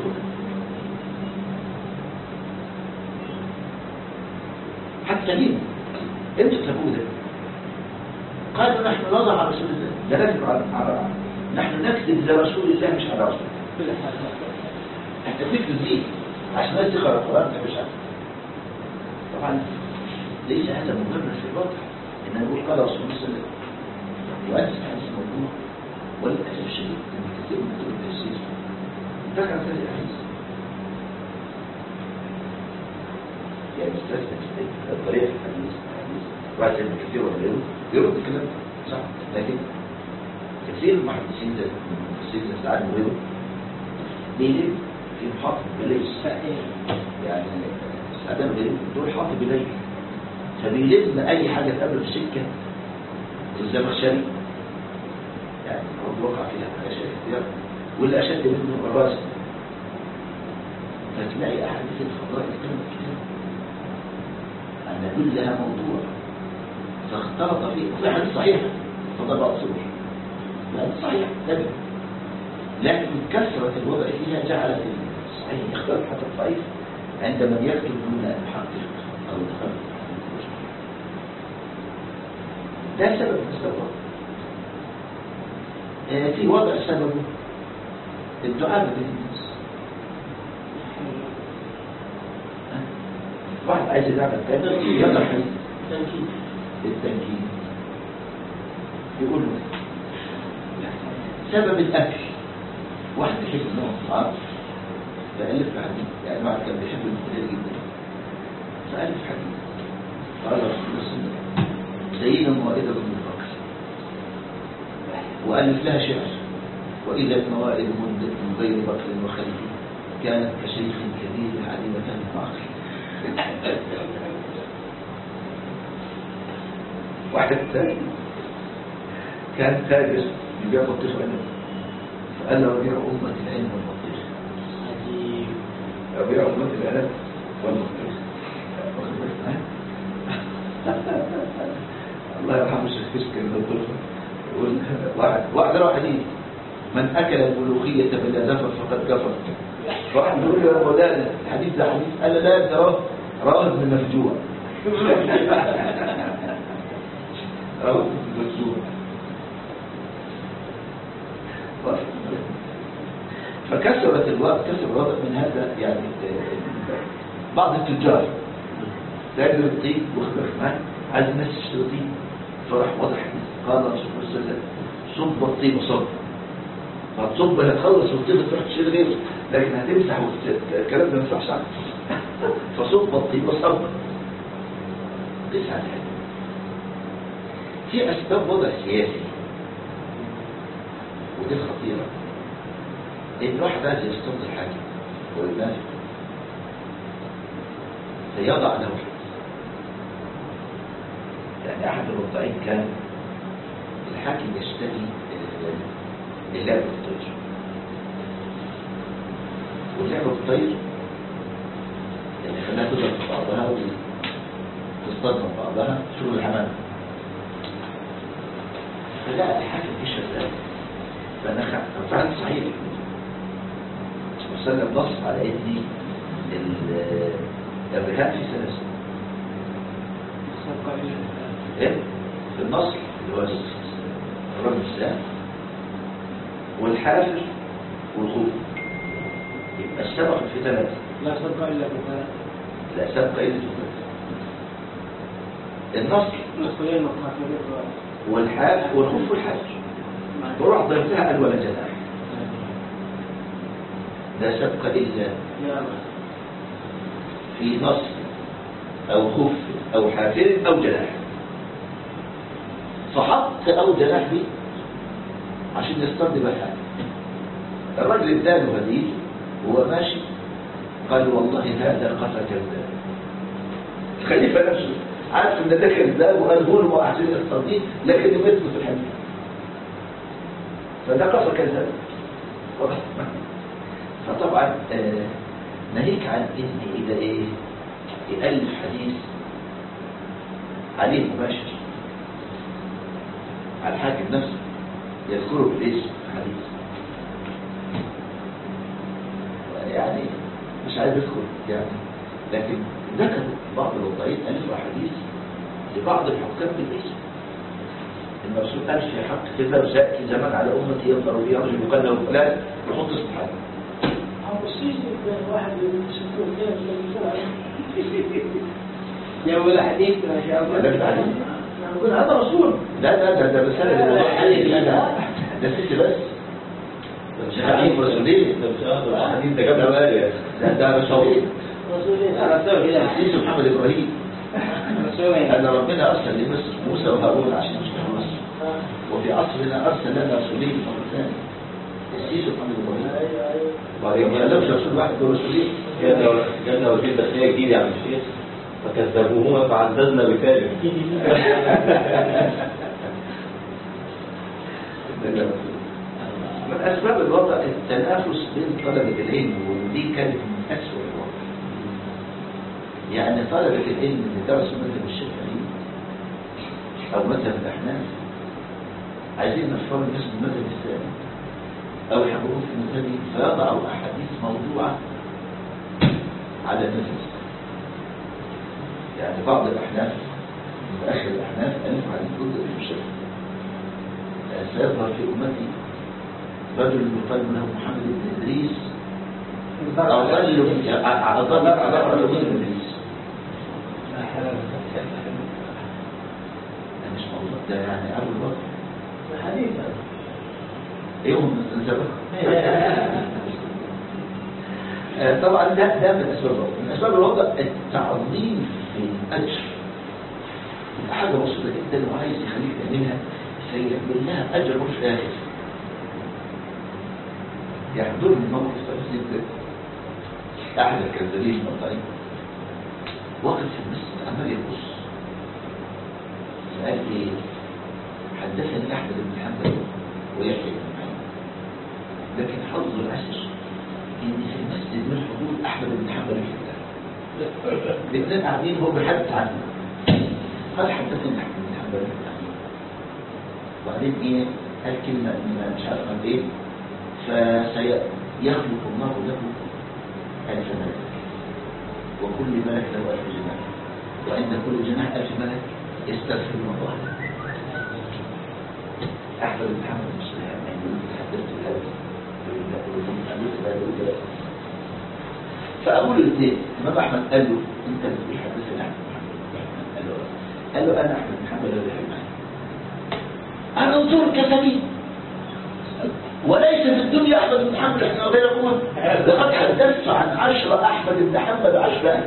حتى مين انتوا تابوا ده قالوا نحن نضع على رسول الله لا نكذب على على نحن نكذب لرسول الله مش على رسول الله كل حاجة انت بتكذب ليه عشان الناس تقرا القران ما مش عارف طبعا ليس هذا مبرر في الواقع ان نقول قال رسول الله صلى الله عليه وسلم وانت حديث موضوع وللاسف الشديد ان كثير من كتب التفسير ذكر هذه الاحاديث يعني استثنى الطريقه في الحديث الحديث بعد ابن كثير وغيره يرد الكلام ده صح لكن كثير من المحدثين زي المفسرين زي سعد وغيره بيلم في محاط بليل يعني سعدان غيره دول حاطط بليل فبيلم اي حاجه تقابله في السكه الزمخشري يعني هو وقع فيها اشياء كتير واللي اشد منه الراسي فتلاقي احاديث الفضائل كلمه كتير ان كلها موضوع فاختلط فيه وفي حديث صحيح فضل بعض صور حديث صحيح تبع لكن كثرة الوضع فيها جعلت الصحيح يختلط حتى الضعيف عند من يكتب دون أن يحقق أو يتخلق ده سبب من الأسباب آه، في وضع سببه الدعاء بين الناس آه، واحد عايز يدعم التاني يلا حديث تنكيل التنكيل يقول له سبب الأكل واحد بيحب النوع الطعام فألف حديث يعني واحد كان بيحب المقدار جدا فألف حديث قال رسول الله صلى الله عليه وسلم زينا موائد بن البكر وألف لها شعر وإذا موائد مدة من غير بكر وخليل كانت كشيخ كبير عديمة العقل واحد ثاني كان تاجر يبيع بطيخ عنب فقال له أبيع أمة العلم والبطيخ عجيب أبيع أمة العلم والبطيخ الله يرحمه الشيخ كشك الدكتور يقول واحد واحد روح حديث من أكل الملوخية بلا زفر فقد كفر واحد بيقول له يا مولانا الحديث ده حديث قال له لا ده رواه رواه ابن مفجوع رواه ابن مفجوع فكسرت الوقت كسر الوضع من هذا يعني آه، بعض التجار تاجر الطيب واخبر معاه عايز الناس تشتري طيب فراح واضح قال رسول الله صلى الله عليه وسلم صب الطيب صب هتصب هتخلص والطيب تروح تشتري غيره لكن هتمسح وت- الكلام ده ما ينفعش عنه فصب الطيب صب تسعة حاجة في أسباب وضع سياسي ودي خطيرة إن الواحد عايز يستنظر الحاكم وينافق فيضع له حد يعني أحد الوضعين كان الحاكم يشتهي آه، اللعب بالطير واللعب بالطير اللي خلاها تضرب في بعضها وتصطدم في بعضها شغل الحمام فلا الحاكم في شغال فنخع فعلا صحيح وسلم نص على ان ال- الرهان في سلاسل سبق إلى ايه في النص اللي هو الرجل السام والحافر والخوف يبقى السبق في ثلاثة لا سبق إلا بثلاث لا سبق إلا في ثلاثة النص مسؤولين مقاتلين والحاف والخوف والحافر بروح ضربتها قال ولا جناح لا سبق إلا يا في نص أو خف أو حافر أو جناح فحط أو جناح دي عشان يصطاد بها الراجل اداله هديه وهو ماشي قال والله هذا قفا كذاب الخليفة نفسه عارف ان ده كذاب وقال هو ما احسن يصطاديه لكن يمثل في الحديث فده قفا كذاب فطبعا آه، ناهيك عن ان اذا ايه يألف حديث عليه مباشر على الحاكم نفسه يذكره بالاسم في حديث يعني مش عايز اذكر يعني لكن ذكر بعض الوضعين ألف حديث لبعض الحكام بالاسم الرسول قال في حق كذا وسيأتي زمان على أمتي يظهر بي رجل يقال له فلان يحط اسم حديث أو السيسي واحد من الستون كيف جابوا الحديث ما شاء الله ده بتاع علم. يقول هذا رسول لا لا ده ده رسالة للموضوع حديث. لا لا ده ست بس مش حديث رسولين ده مش هذا الحديث ده جاب بالي يا ده ده رسولين رسولين رسول كذا حديث محمد إبراهيم رسولين أن ربنا أرسل لمصر موسى وهارون عشان يصلحوا مصر وفي عصرنا أرسل لنا رسولين مرة ثانية السيس محمد إبراهيم وبعدين ما قالوش رسول واحد دول رسولين جالنا جالنا وزير داخلية جديد يا عم الشيخ فكذبوهما فعززنا بثالث من أسباب الوضع التنافس بين طلبة العلم ودي كانت من أسوأ الوضع يعني طلبة العلم اللي درسوا مذهب الشافعي أو مذهب الأحناف عايزين ينفروا الناس من المذهب الثاني أو يحببوه في مذهبه فيضعوا أحاديث موضوعة على النفس يعني بعض الأحناف متأخر الأحناف ألفوا حديث ضد الإمام الشافعي سيظهر في أمتي رجل يقال له محمد بن إدريس أضل من أضل أضل من إدريس ده مش موضوع ده يعني أول وقت حديث يوم من آه، طبعا ده ده من اسباب الوضع من اسباب الوضع التعظيم في الاجر حاجه بسيطه جدا وعايز يخليك تعملها سيعمل لها اجر مش اخر يحضرني موقف طريف جدا احد الكذابين المطعين واقف في المسجد عمال يبص فقال ايه حدثني احمد بن حنبل ويحيى بن معين لكن حظ العسر ان في المسجد من حضور احمد بن حنبل ويحيى الاثنين قاعدين هو بيحدث عنه قال حدثني احمد بن حنبل ويحيى وبعدين ايه قال كلمه إن مش عارف عن ايه فسيخلق الله له ألف ملك وكل ملك له ألف جناح وعند كل جناح ألف ملك يستغفر الله له أحمد بن محمد مش يعني يقول تحدثت بهذا فأقول الاثنين الإمام أحمد قال له أنت اللي حدثني عن محمد قال له آه. قال له أنا أحمد بن محمد الذي يحب أنا أنظر كسبيل وليس في الدنيا أحمد بن حنبل احنا غير أقول لقد حدثت عن عشرة أحمد بن حنبل عشرة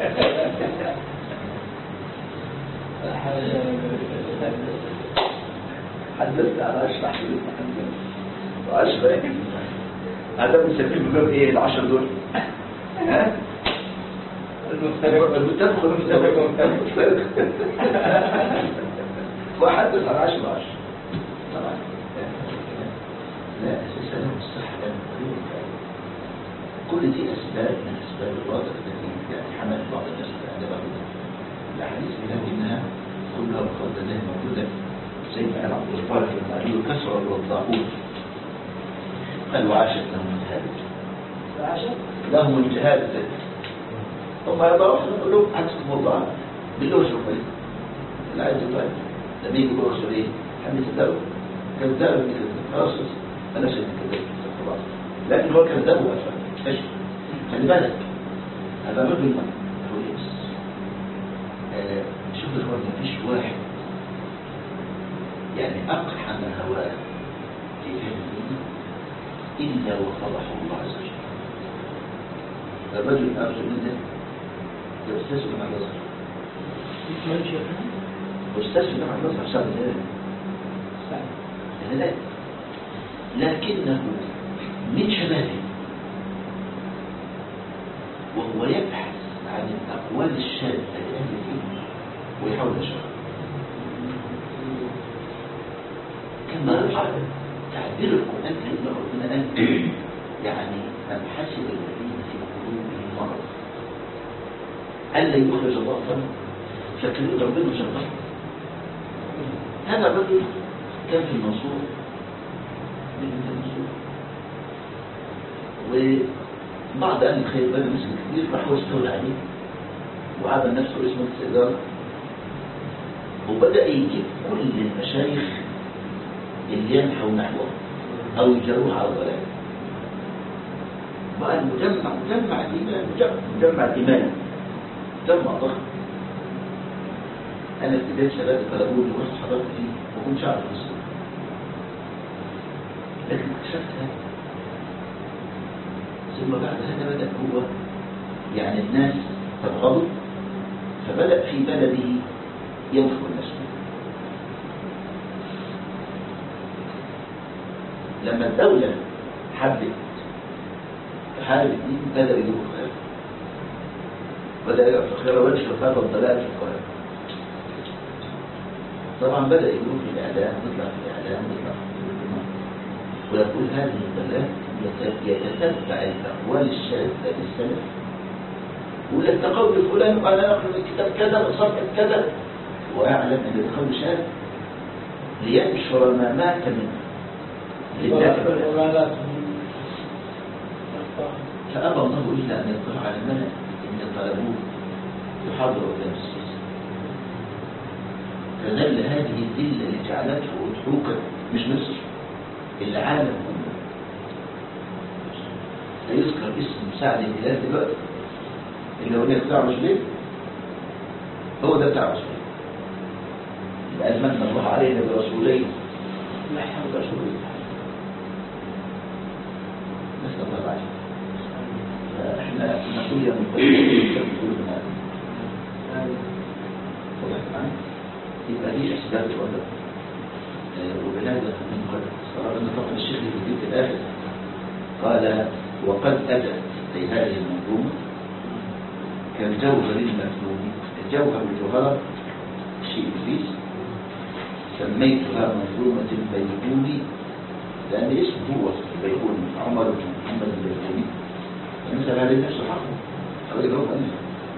حدثت عن عشرة أحمد بن حنبل وعشرة هذا بنسميه بباب إيه العشر دول ها المتفق المتفق المتفق وحدث عن عشرة عشر طبعا لا أساس له الصحة لا غير الفعل كل دي أسباب من أسباب الوضع التي يعني حملت بعض الناس على بعض الأحاديث لكنها كلها بفضل الله موجودة زي ما قال عبد الجبار في المعلوم كسر والضعون قال وعاشت لهم الجهاد فعشان لهم الجهاد هم يضعوا يقول لهم حدثكم الله بالله شوفي لا عايز يقول لما يجي يقول رسول ايه حدث الدولة كذاب ابن كذاب خلاص انا شايف كذاب خلاص لكن هو كذاب وافق ايش خلي بالك هذا رجل كويس آه، شوف يا اخوان مفيش واحد يعني اقحم هواه في فهمه الا وفضحه الله عز وجل الرجل ارجو منه ده استاذ في جامعه الازهر من شيخنا؟ استاذ في جامعه الازهر سعد الهلال سعد الهلال لكنه من شبابه وهو يبحث عن الأقوال الشاذة لأهل العلم ويحاول يشرح كما قال تعبير القرآن كلمة ربنا قال يعني أم حسب الذين في قلوبهم مرض ألا يخرج الله فمه فكرين ربنا شرح هذا الرجل كان في المنصورة من المنصورة وبعض أهل الخير بني مسلم كتير راحوا استولى عليه وعمل نفسه اسمه الإدارة وبدأ يجيب كل المشايخ اللي ينحوا نحوه أو يجروه على الضلال بقى المجمع مجمع إيمان مجمع, مجمع إيمان مجمع ضخم أنا في بداية شباب طلبوني ورحت حضرت فيه ما كنتش أعرف الصوت لكن اكتشفت هذا ثم بعد هذا بدأ هو يعني الناس تبغضه فبدأ في بلده ينفق الناس لما الدولة حبت تحارب الدين بدأ يجيبوا الخير بدأ يقف في الخير وينشر هذا الضلال في القاهرة طبعا بدأ يقول في الإعلام يطلع في الإعلام يطلع في التلفزيون ويقول هذه الضلال يتتبع الأقوال الشاذة للسلف يقول لك ده قول فلان قال أنا أقرأ الكتاب كذا وصفت كذا ويعلم أن القول شاذ لينشر ما مات منه لله فأبى الله إلا أن يطلع على الملأ إن طلبوه يحاضر قدام السياسة فذل هذه الذلة اللي جعلته أضحوكا مش مصر العالم كله سيذكر اسم سعد الهلال دلوقتي اللي هو بتاع رشدين هو ده بتاع رشدين يبقى من الله علينا برسولين لا حول رسولين نسأل الله العافية فاحنا نقول يا مقدمين تقول هذا واضح معايا يبقى دي اسباب الوضع وبهذا ننقل صار ان طبعا الشيخ اللي في الاخر قال وقد اتت اي هذه المنظومه كالجوهر المكنون الجوهر الجوهره شيء ابليس سميتها منظومه البيقوني لان اسمه هو البيقوني عمر بن محمد البيقوني مثل هذه النفس حقه هذا يجاوب عنه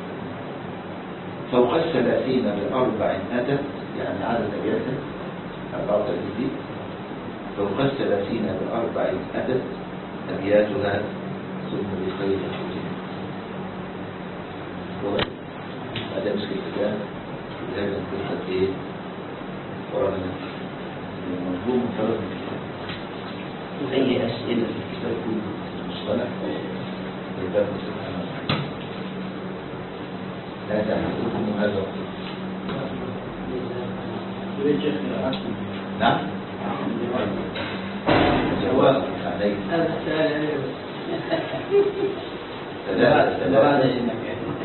فوق الثلاثين بأربع أتت يعني عدد أبياتها أربعة وثلاثين فوق الثلاثين بأربع أتت أبياتها ثم بخير حزن هذا مسك الكتاب لازم قصة إيه فرغنا المنظوم فرغ من الكتاب أي أسئلة في الكتاب كله مصطلح الباب سبحانه وتعالى لا تحكم هذا نعم جواب عليك هذا السؤال ثلاثة ثلاثة